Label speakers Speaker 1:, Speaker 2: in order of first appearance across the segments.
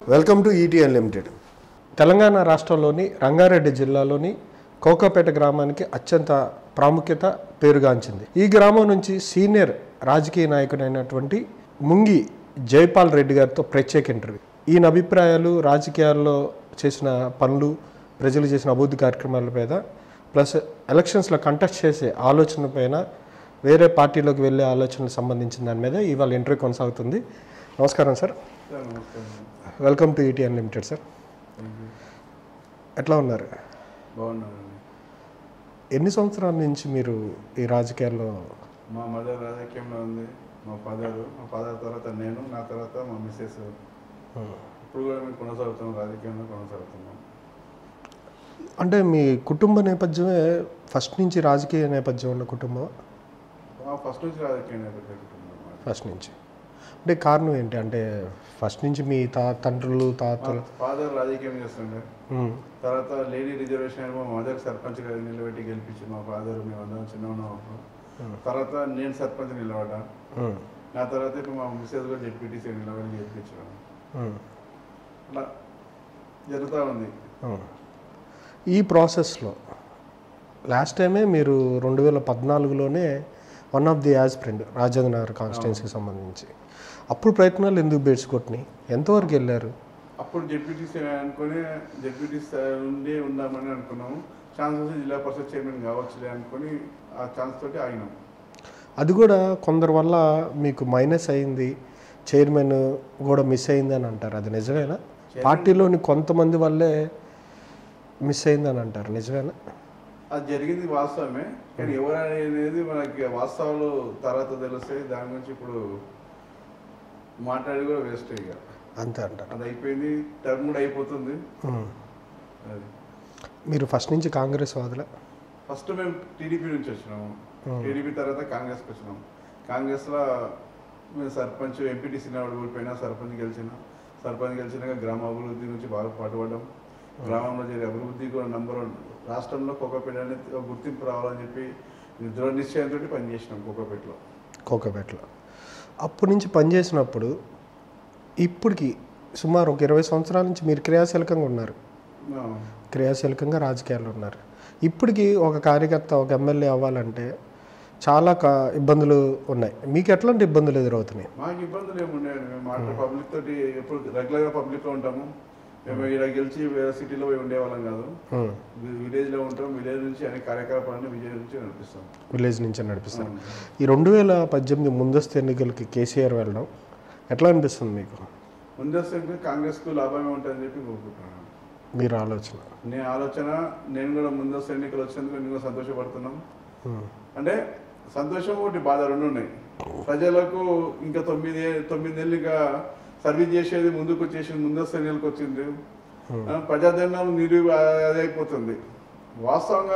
Speaker 1: Welcome to ETN limited Telangana రాష్ట్రంలోని రంగారెడ్డి జిల్లాలోని కోకాపేట గ్రామానికి అత్యంత ప్రాముఖ్యత పేరుగాంచింది ఈ గ్రామం నుంచి సీనియర్ రాజకీయ నాయకుడైనటువంటి ముంగి జైపాల్ రెడ్డి గారితో ప్రత్యేక ఇంటర్వ్యూ ఈయన అభిప్రాయాలు రాజకీయాల్లో చేసిన పనులు ప్రజలు చేసిన అభివృద్ధి కార్యక్రమాల మీద ప్లస్ ఎలక్షన్స్లో కంటెస్ట్ చేసే ఆలోచన పైన వేరే పార్టీలోకి వెళ్ళే ఆలోచనలకు సంబంధించిన దాని మీద ఇవాళ ఇంటర్వ్యూ కొనసాగుతుంది నమస్కారం సార్
Speaker 2: సార్ నమస్కారం
Speaker 1: welcome to ET unlimited sir ఎట్లా ఉన్నారు
Speaker 2: బాగున్నానండి
Speaker 1: ఎన్ని సంవత్సరాల నుంచి మీరు ఈ రాజకీయాల్లో
Speaker 2: మా మదర్ రాజకీయంలో ఉంది మా ఫాదర్ మా ఫాదర్ తర్వాత నేను నా తర్వాత మా మిస్సెస్ ఇప్పుడు కూడా మేము కొనసాగుతున్నాం రాజకీయంలో కొనసాగుతున్నాం
Speaker 1: అంటే మీ కుటుంబ నేపథ్యమే ఫస్ట్ నుంచి రాజకీయ నేపథ్యం ఉన్న కుటుంబం
Speaker 2: మా ఫస్ట్ నుంచి రాజకీయ నేపథ్యం కుటుంబం మాది.
Speaker 1: ఫస్ట్ నుంచి అంటే కారణం ఏంటి అంటే ఫస్ట్ నుంచి మీ తా తండ్రులు తాతలు
Speaker 2: మా ఫాదర్ రాజకీయం చేస్తుండే
Speaker 1: ఉమ్,
Speaker 2: తర్వాత లేడీ రిజర్వేషన్ అని మా మదర్ సర్పంచ్ గారు నిలబెట్టి గెలిపించి మా ఫాదర్ మేము అందరం చిన్న ఉన్నప్పుడు తర్వాత నేను సర్పంచ్ నిలబడ్డా
Speaker 1: ఉమ్,
Speaker 2: నా తర్వాత ఇప్పుడు మా మిస్సెస్ కూడా జెడ్పీటీసీ నిలబడి గెలిపించాను
Speaker 1: ఉమ్,
Speaker 2: అలా జరుగుతూ ఉంది
Speaker 1: ఉమ్. ఈ ప్రాసెస్లో లాస్ట్ టైమే మీరు రెండు వేల పద్నాలుగులోనే one of the aspirant Rajendra Nagar కాన్స్టిట్యున్సీకి సంబంధించి అప్పుడు ప్రయత్నాలు ఎందుకు బేడ్స్ కొట్టినాయి ఎంతవరకు వెళ్ళారు
Speaker 2: అప్పుడు జెడ్పీటీసీ అనుకుని జెడ్పీటీసీ ఉండి ఉందామని అనుకున్నాము ఛాన్స్ వస్తే జిల్లా పరిషత్ చైర్మన్ కావచ్చులే అనుకుని ఆ ఛాన్స్ తోటి ఆగినాం
Speaker 1: అది కూడా కొందరి వల్ల మీకు మైనస్ అయింది చైర్మన్ కూడా మిస్ అయింది అని అంటారు అది నిజమేనా పార్టీలోని కొంతమంది వల్లే మిస్ అయింది అని అంటారు నిజమేనా
Speaker 2: అది జరిగింది వాస్తవమే కానీ ఎవరు అనేది మనకి వాస్తవాలు తర్వాత తెలుస్తాయి దాని గురించి ఇప్పుడు మాట్లాడి కూడా వేస్ట్ ఇక
Speaker 1: అంతే అంటారు
Speaker 2: అది అయిపోయింది టర్మ్ కూడా అయిపోతుంది
Speaker 1: ఉమ్.
Speaker 2: అది
Speaker 1: మీరు ఫస్ట్ నుంచి కాంగ్రెస్ వాదులే
Speaker 2: ఫస్ట్ మేము టీడీపీ నుంచి వచ్చినాము టీడీపీ తర్వాత కాంగ్రెస్కి వచ్చినాం కాంగ్రెస్లో మేము సర్పంచ్ ఎంపీటీసీ నాడు ఓడిపోయినా సర్పంచ్ గెలిచిన సర్పంచ్ గెలిచినాక గ్రామ అభివృద్ధి నుంచి బాగా పాటుపడ్డాం గ్రామంలో జరిగే అభివృద్ధి కూడా నంబర్ వన్ రాష్ట్రంలో కోకపేట అనేది ఒక గుర్తింపు రావాలని చెప్పి దృఢ నిశ్చయంతో పనిచేసినాం కోకపేటలో
Speaker 1: కోకపేటలో అప్పటి నుంచి పనిచేసినప్పుడు ఇప్పటికి సుమారు ఒక ఇరవై సంవత్సరాల నుంచి మీరు క్రియాశీలకంగా ఉన్నారు
Speaker 2: ఆ,
Speaker 1: క్రియాశీలకంగా రాజకీయాల్లో ఉన్నారు ఇప్పటికి ఒక కార్యకర్త ఒక ఎమ్మెల్యే అవ్వాలంటే చాలా క- ఇబ్బందులు ఉన్నాయి మీకు ఎట్లాంటి ఇబ్బందులు ఎదురవుతున్నాయి
Speaker 2: మాకు ఇబ్బందులు ఏమున్నాయండి మేము మాట పబ్లిక్ తోటి ఎప్పుడు రెగ్యులర్గా పబ్లిక్లో ఉంటాము మేము ఇక్కడ గెలిచి వేరే సిటీలో పోయి ఉండేవాళ్ళం కాదు
Speaker 1: ఉమ్.
Speaker 2: విలేజ్లో ఉంటాం విలేజ్ నుంచి అనే కార్యకలాపాలను విజయ్ నుంచి నడిపిస్తాం
Speaker 1: విలేజ్ నుంచి నడిపిస్తారు ఈ రెండు వేల పద్దెనిమిది ముందస్తు ఎన్నికలకి కేసీఆర్ వెళ్ళడం ఎట్లా అనిపిస్తుంది మీకు
Speaker 2: ముందస్తు కాంగ్రెస్కు లాభమే ఉంటుందని చెప్పి కోరుకుంటున్నాను
Speaker 1: మీరు ఆలోచన
Speaker 2: నేను ఆలోచన నేను కూడా ముందస్తు ఎన్నికలు వచ్చినందుకు నేను కూడా సంతోషపడుతున్నాం
Speaker 1: ఉమ్.
Speaker 2: అంటే సంతోషం ఒకటి బాధ రెండు ఉన్నాయి ప్రజలకు ఇంకా తొమ్మిది తొమ్మిది నెలలు ఇంకా సర్వీస్ చేసేది ముందుకు వచ్చేసి ముందస్తు ఎన్నికలకు వచ్చింది ఆ, ప్రజాధనం నిరు అది అయిపోతుంది వాస్తవంగా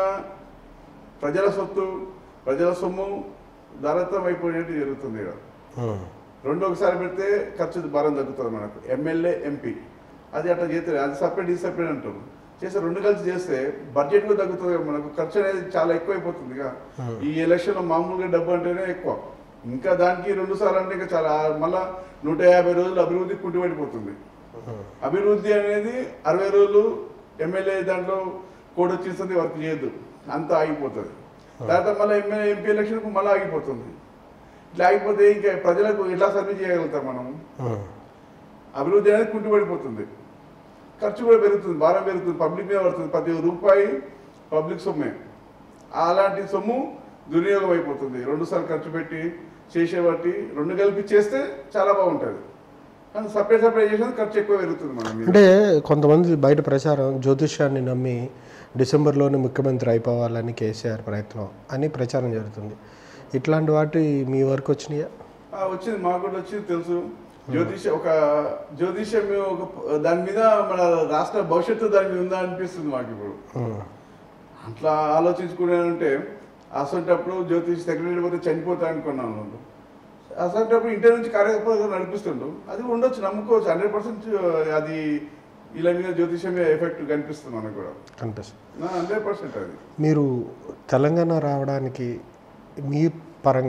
Speaker 2: ప్రజల సొత్తు ప్రజల సొమ్ము ధరతం అయిపోయినట్టు జరుగుతుంది ఇక్కడ
Speaker 1: ఉమ్.
Speaker 2: రెండు ఒకసారి పెడితే ఖర్చు భారం తగ్గుతుంది మనకు ఎమ్మెల్యే ఎంపీ అది అట్లా చేస్తారు అది సపరేట్ ఇది సపరేట్ అంటారు చేస్తే రెండు కలిసి చేస్తే బడ్జెట్ కూడా తగ్గుతుంది కదా మనకు ఖర్చు అనేది చాలా ఎక్కువ అయిపోతుంది ఇక ఈ ఎలక్షన్లో మామూలుగా డబ్బు అంటేనే ఎక్కువ ఇంకా దానికి రెండు సార్లు అంటే ఇంకా చాలా మళ్ళా నూట యాభై రోజులు అభివృద్ధి కుంటుపడిపోతుంది అభివృద్ధి అనేది అరవై రోజులు ఎమ్మెల్యే దాంట్లో కోడ్ వచ్చేస్తుంది వర్క్ చేయొద్దు అంతా ఆగిపోతుంది తర్వాత మళ్ళీ ఎమ్మెల్యే ఎంపీ ఎలక్షన్కు మళ్ళీ ఆగిపోతుంది ఇట్లా ఆగిపోతే ఇంకా ప్రజలకు ఎట్లా సర్వీస్ చేయగలుగుతాం మనం
Speaker 1: ఉమ్.
Speaker 2: అభివృద్ధి అనేది కుంటుపడిపోతుంది ఖర్చు కూడా పెరుగుతుంది భారం పెరుగుతుంది పబ్లిక్ మీద పడుతుంది ప్రతి రూపాయి పబ్లిక్ సొమ్మే అలాంటి సొమ్ము దుర్వినియోగం అయిపోతుంది రెండు సార్లు ఖర్చు పెట్టి చేసే బట్టి రెండు కలిపి చేస్తే చాలా బాగుంటుంది కానీ సపరేట్ సపరేట్ చేసిన ఖర్చు ఎక్కువ పెరుగుతుంది మనం మీద.
Speaker 1: అంటే కొంతమంది బయట ప్రచారం జ్యోతిష్యాన్ని నమ్మి డిసెంబర్లోనే ముఖ్యమంత్రి అయిపోవాలని కేసీఆర్ ప్రయత్నం అని ప్రచారం జరుగుతుంది ఇట్లాంటి వాటి మీ వరకు వచ్చినాయా
Speaker 2: ఆ, వచ్చింది మాకు కూడా వచ్చింది తెలుసు జ్యోతిష ఒక జ్యోతిషం ఒక దాని మీద మన రాష్ట్ర భవిష్యత్తు దాని మీద ఉందా అనిపిస్తుంది మాకు ఇప్పుడు
Speaker 1: ఉమ్.
Speaker 2: అట్లా ఆలోచించుకునేదంటే అసంటప్పుడు జ్యోతిష్ సెక్రటరీ పోతే చనిపోతా అనుకున్నాను అసంటప్పుడు ఇంటి నుంచి కార్యక్రమాలు నడిపిస్తుండు అది ఉండొచ్చు నమ్ముకోవచ్చు హండ్రెడ్ పర్సెంట్ అది ఇలా మీద జ్యోతిషం మీద ఎఫెక్ట్ కనిపిస్తుంది మనకు కూడా
Speaker 1: కనిపిస్తుంది
Speaker 2: హండ్రెడ్ పర్సెంట్ అది
Speaker 1: మీరు తెలంగాణ రావడానికి మీ పరంగా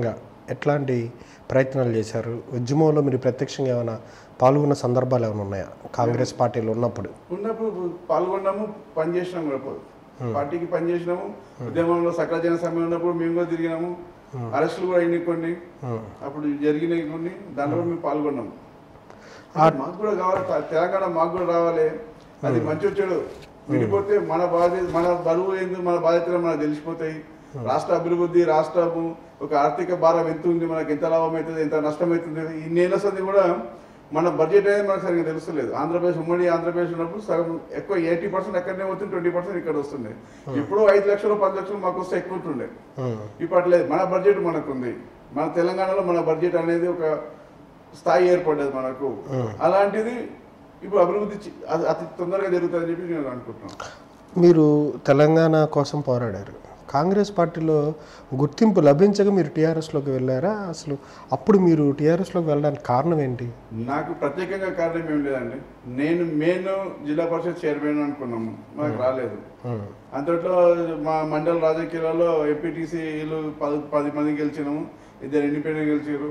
Speaker 1: ఎట్లాంటి ప్రయత్నాలు చేశారు ఉద్యమంలో మీరు ప్రత్యక్షంగా ఏమైనా పాల్గొన్న సందర్భాలు ఏమైనా ఉన్నాయా కాంగ్రెస్ పార్టీలో ఉన్నప్పుడు
Speaker 2: ఉన్నప్పుడు పాల్గొన్నాము పని చేసినాము కూడా పో- పార్టీకి పని చేసినాము ఉద్యమంలో సకల జన సమయం ఉన్నప్పుడు మేము కూడా తిరిగినాము అరెస్టులు కూడా అయినాయి కొన్ని
Speaker 1: ఉమ్.
Speaker 2: అప్పుడు జరిగినాయి కొన్ని దాంట్లో కూడా మేము పాల్గొన్నాము అది మాకు కూడా కావాలి త- తెలంగాణ మాకు కూడా రావాలి అది మంచి వచ్చాడు విడిపోతే మన బాధ్యత మన బరువు ఏంది మన బాధ్యతలు మనకు తెలిసిపోతాయి రాష్ట్ర అభివృద్ధి రాష్ట్రము ఒక ఆర్థిక భారం ఎంత ఉంది మనకి ఎంత లాభం అవుతుంది ఎంత నష్టం అవుతుంది ఇన్నేళ్ళ సంది కూడా మన బడ్జెట్ అనేది మనకు సరిగ్గా తెలుస్తలేదు ఆంధ్రప్రదేశ్ ఉమ్మడి ఆంధ్రప్రదేశ్ ఉన్నప్పుడు సగం ఎక్కువ ఎయిటీ పర్సెంట్ అక్కడనే వస్తుంది ట్వంటీ పర్సెంట్ ఇక్కడ వస్తుంది ఇప్పుడు ఐదు లక్షలు పది లక్షలు మాకు వస్తే ఎక్కువ ఉంటుండే
Speaker 1: ఉమ్.
Speaker 2: ఇప్పుడు అట్లేదు మన బడ్జెట్ మనకు ఉంది మన తెలంగాణలో మన బడ్జెట్ అనేది ఒక స్థాయి ఏర్పడ్డది మనకు అలాంటిది ఇప్పుడు అభివృద్ధి చి- అది అతి తొందరగా జరుగుతుందని చెప్పి నేను అనుకుంటున్నాను
Speaker 1: మీరు తెలంగాణ కోసం పోరాడారు కాంగ్రెస్ పార్టీలో గుర్తింపు లభించగా మీరు టీఆర్ఎస్లోకి వెళ్ళారా అసలు అప్పుడు మీరు టీఆర్ఎస్లోకి వెళ్ళడానికి కారణం ఏంటి
Speaker 2: నాకు ప్రత్యేకంగా కారణం ఏం లేదండి నేను మెయిన్ జిల్లా పరిషత్ చైర్మన్ అనుకున్నాము నాకు రాలేదు
Speaker 1: ఉమ్.
Speaker 2: అంతట్లో మా మండల రాజకీయాలలో ఎంపీటీసీలు పది పది మంది గెలిచినాము ఇద్దరు ఇండిపెండెంట్ గెలిచారు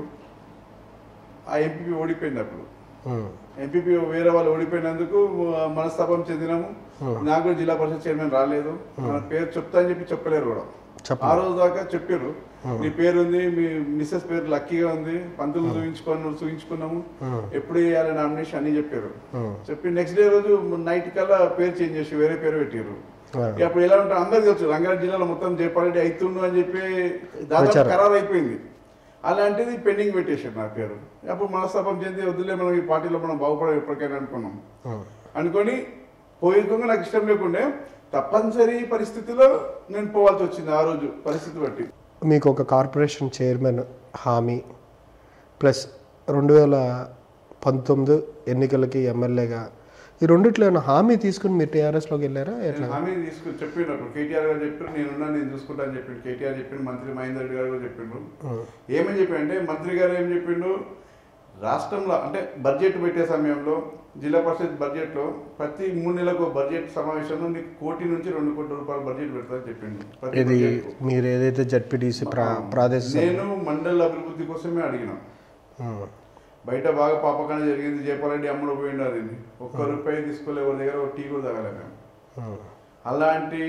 Speaker 2: ఆ ఎంపీపీ ఓడిపోయింది అప్పుడు
Speaker 1: ఉమ్.
Speaker 2: ఎంపీపీ వేరే వాళ్ళు ఓడిపోయినందుకు ఆ, మనస్తాపం చెందినాము నాకు కూడా జిల్లా పరిషత్ చైర్మన్ రాలేదు మన పేరు చెప్తా అని చెప్పి చెప్పలేరు కూడా
Speaker 1: చెప్ప
Speaker 2: ఆ రోజు దాకా చెప్పారు నీ పేరు ఉంది మీ మిస్సెస్ పేరు లక్కీగా ఉంది పంతులు చూపించుకొని చూపించుకున్నాము
Speaker 1: ఉమ్.
Speaker 2: ఎప్పుడు వేయాలి నామినేషన్ అని చెప్పారు
Speaker 1: ఉమ్.
Speaker 2: చెప్పి నెక్స్ట్ డే రోజు నైట్ కల్లా పేరు చేంజ్ చేసి వేరే పేరు పెట్టారు
Speaker 1: ఆ.
Speaker 2: ఇక అప్పుడు ఎలా ఉంటారు అందరికి తెలుసు రంగారెడ్డి జిల్లాలో మొత్తం జయపాలరెడ్డి అవుతుండు అని చెప్పి దాదాపు
Speaker 1: ప్రచారం.
Speaker 2: ఖరారు అయిపోయింది అలాంటిది పెండింగ్ పెట్టేశారు నా పేరు అప్పుడు మనస్తాపం చెంది వద్దులే మనం ఈ పార్టీలో మనం బాగుపడం ఎప్పటికైనా అనుకున్నాం
Speaker 1: ఉమ్.
Speaker 2: అనుకొని పోయేందుకు నాకు ఇష్టం లేకుండే తప్పనిసరి పరిస్థితిలో నేను పోవాల్సి వచ్చింది ఆ రోజు పరిస్థితి బట్టి
Speaker 1: మీకు ఒక కార్పొరేషన్ చైర్మన్ హామీ ప్లస్ రెండు వేల పంతొమ్మిది ఎన్నికలకి ఎమ్మెల్యేగా ఈ రెండిట్లో ఏమైనా హామీ తీసుకుని మీరు టీఆర్ఎస్లోకి వెళ్ళారా ఎట్లా
Speaker 2: నేను హామీ తీసుకుని చెప్పినప్పుడు కేటీఆర్ గారు చెప్పారు నేనున్నా నేను చూసుకుంటా అని చెప్పిండు కేటీఆర్ చెప్పిండు మంత్రి మహేందర్ రెడ్డి గారు కూడా చెప్పిండు
Speaker 1: ఉమ్.
Speaker 2: ఏమని చెప్పి అంటే మంత్రి గారు ఏం చెప్పిండు రాష్ట్రంలో అంటే బడ్జెట్ పెట్టే సమయంలో జిల్లా పరిషత్ బడ్జెట్లో ప్రతి మూడు నెలలకు బడ్జెట్ సమావేశంలో నీకు కోటి నుంచి రెండు కోట్ల రూపాయల బడ్జెట్ పెడతారని చెప్పిండు ప్రతి
Speaker 1: ఇది
Speaker 2: బడ్జెట్కు.
Speaker 1: మీరు ఏదైతే జడ్పీటీసీ ప్రా ప్రాదేశిక
Speaker 2: నేను మండల అభివృద్ధి కోసమే అడిగిన
Speaker 1: ఉమ్.
Speaker 2: బయట బాగా పాపకాన జరిగింది జయపాలరెడ్డి అమ్ముడు పోయిండు అది ఒక్క రూపాయి తీసుకోలే ఎవరి దగ్గర ఒక టీ కూడా తాగలే మేము
Speaker 1: ఉమ్.
Speaker 2: అలాంటి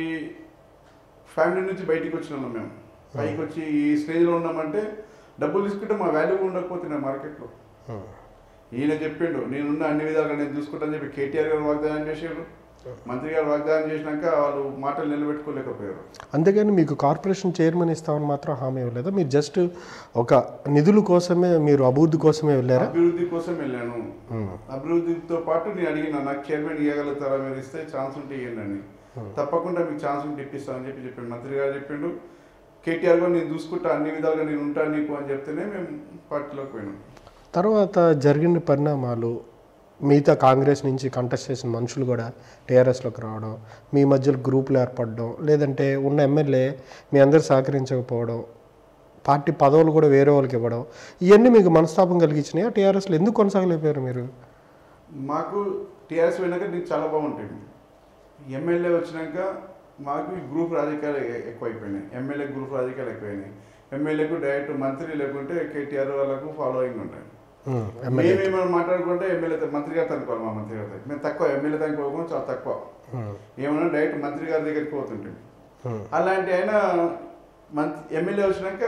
Speaker 2: ఫ్యామిలీ నుంచి బయటికి వచ్చినాం మేము పైకి వచ్చి ఈ స్టేజ్లో ఉన్నామంటే డబ్బులు తీసుకుంటే మా వాల్యూ ఉండకపోతున్నాయి మార్కెట్లో
Speaker 1: ఉమ్.
Speaker 2: ఈయన చెప్పిండు నేనున్న అన్ని విధాలుగా నేను చూసుకుంటాను చెప్పి కేటీఆర్ గారు వాగ్దానం చేశారు మంత్రి గారు వాగ్దానం చేసినాక వాళ్ళు మాటలు నిలబెట్టుకోలేకపోయారు
Speaker 1: అంతేగాని మీకు కార్పొరేషన్ చైర్మన్ ఇస్తామని మాత్రం హామీ ఇవ్వలేదా మీరు జస్ట్ ఒక నిధుల కోసమే మీరు అభివృద్ధి కోసమే వెళ్ళారా
Speaker 2: అభివృద్ధి కోసం వెళ్ళాను
Speaker 1: ఉమ్.
Speaker 2: అభివృద్ధితో పాటు నేను అడిగిన నాకు చైర్మన్ ఇవ్వగలుగుతారా మీరు ఇస్తే ఛాన్స్ ఉంటే ఇవ్వండి అని తప్పకుండా మీకు ఛాన్స్ ఉంటే ఇప్పిస్తామని చెప్పి చెప్పిండు మంత్రి గారు చెప్పిండు కేటీఆర్ గారు నేను చూసుకుంటా అన్ని విధాలుగా నేను ఉంటాను నీకు అని చెప్తేనే మేము పార్టీలోకి పోయినాం
Speaker 1: తర్వాత జరిగిన పరిణామాలు మిగతా కాంగ్రెస్ నుంచి కంటెస్ట్ చేసిన మనుషులు కూడా టీఆర్ఎస్లోకి రావడం మీ మధ్యలో గ్రూపులు ఏర్పడడం లేదంటే ఉన్న ఎమ్మెల్యే మీ అందరు సహకరించకపోవడం పార్టీ పదవులు కూడా వేరే వాళ్ళకి ఇవ్వడం ఇవన్నీ మీకు మనస్తాపం కలిగించినాయా టీఆర్ఎస్లో ఎందుకు కొనసాగలేకపోయారు మీరు
Speaker 2: మాకు టీఆర్ఎస్ పోయినాక నీకు చాలా బాగుంటుంది ఎమ్మెల్యే వచ్చినాక మాకు ఈ గ్రూప్ రాజకీయాలు ఎ- ఎక్కువైపోయినాయి ఎమ్మెల్యే గ్రూప్ రాజకీయాలు ఎక్కువైనాయి ఎమ్మెల్యేకు డైరెక్ట్ మంత్రి లేకుంటే కేటీఆర్ వాళ్ళకు ఫాలోయింగ్ ఉంటాయి
Speaker 1: ఉమ్, ఎమ్మెల్యే
Speaker 2: మేమేమైనా మాట్లాడుకుంటే ఎమ్మెల్యే మంత్రి గారు తనుకోవాలి మా మంత్రి గారి దగ్గర మేము తక్కువ ఎమ్మెల్యే తనుకోకుండా చాలా తక్కువ
Speaker 1: ఉమ్,
Speaker 2: ఏమన్నా డైరెక్ట్ మంత్రి గారి దగ్గరికి పోతుంటాం
Speaker 1: ఉమ్,
Speaker 2: అలాంటి ఆయన మంత్రి ఎమ్మెల్యే వచ్చినాక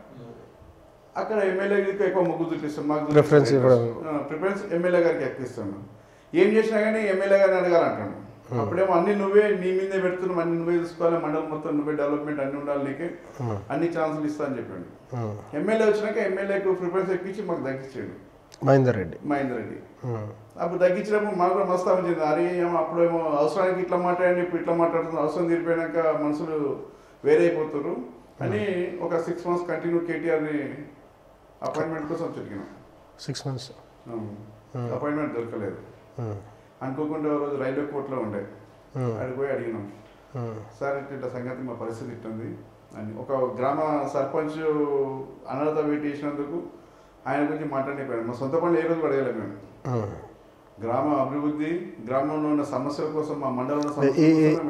Speaker 2: అక్కడ ఎమ్మెల్యేకి ఎక్కువ మొగ్గు చూపిస్తాం మాకు
Speaker 1: Preference ఇవ్వడం.
Speaker 2: ప్రిఫరెన్స్ ఎమ్మెల్యే గారికి ఎక్కువ ఇస్తాను ఏం చేసినా కానీ ఎమ్మెల్యే గారిని అడగాలంటాను అప్పుడేమో అన్ని నువ్వే నీ మీదే పెడుతున్నావు అన్ని నువ్వే చూసుకోవాలి మండలం మొత్తం నువ్వే డెవలప్మెంట్ అన్ని ఉండాలి నీకే
Speaker 1: ఉమ్,
Speaker 2: అన్ని ఛాన్సులు ఇస్తా అని చెప్పాడు
Speaker 1: ఉమ్.
Speaker 2: ఎమ్మెల్యే వచ్చినాక ఎమ్మెల్యేకు ప్రిఫరెన్స్ ఎక్కించి మాకు తగ్గించాడు
Speaker 1: మహేందర్ రెడ్డి
Speaker 2: మహేందర్ రెడ్డి
Speaker 1: ఉమ్,
Speaker 2: అప్పుడు తగ్గించినప్పుడు మాకు కూడా మస్తు అనిపించింది అరే ఏమో అప్పుడేమో అవసరానికి ఇట్లా మాట్లాడండి ఇప్పుడు ఇట్లా మాట్లాడుతున్నారు అవసరం తీరిపోయాక మనుషులు వేరే అయిపోతారు అని ఒక సిక్స్ మంత్స్ కంటిన్యూ కేటీఆర్ని అపాయింట్మెంట్ కోసం తిరిగినాం
Speaker 1: సిక్స్ మంత్స్
Speaker 2: అపాయింట్మెంట్ దొరకలేదు
Speaker 1: ఉమ్,
Speaker 2: అనుకోకుండా ఒక రోజు రైల్వే కోర్టులో ఉండే
Speaker 1: ఉమ్,
Speaker 2: అక్కడికి పోయి అడిగినాం
Speaker 1: ఉమ్,
Speaker 2: సార్ ఇట్లా సంగతి మా పరిస్థితి ఇట్టుంది అని ఒక గ్రామ సర్పంచ్ అనర్హత వెయిట్ చేసినందుకు ఆయన గురించి మాట్లాడిపోయాను మా సొంత పనులు ఏ రోజు అడగలేము మేము
Speaker 1: ఉమ్.
Speaker 2: గ్రామ అభివృద్ధి గ్రామంలో ఉన్న సమస్యల కోసం మా మండలంలో
Speaker 1: ఈ- ఈ-
Speaker 2: సమస్యల కోసం పోయినాం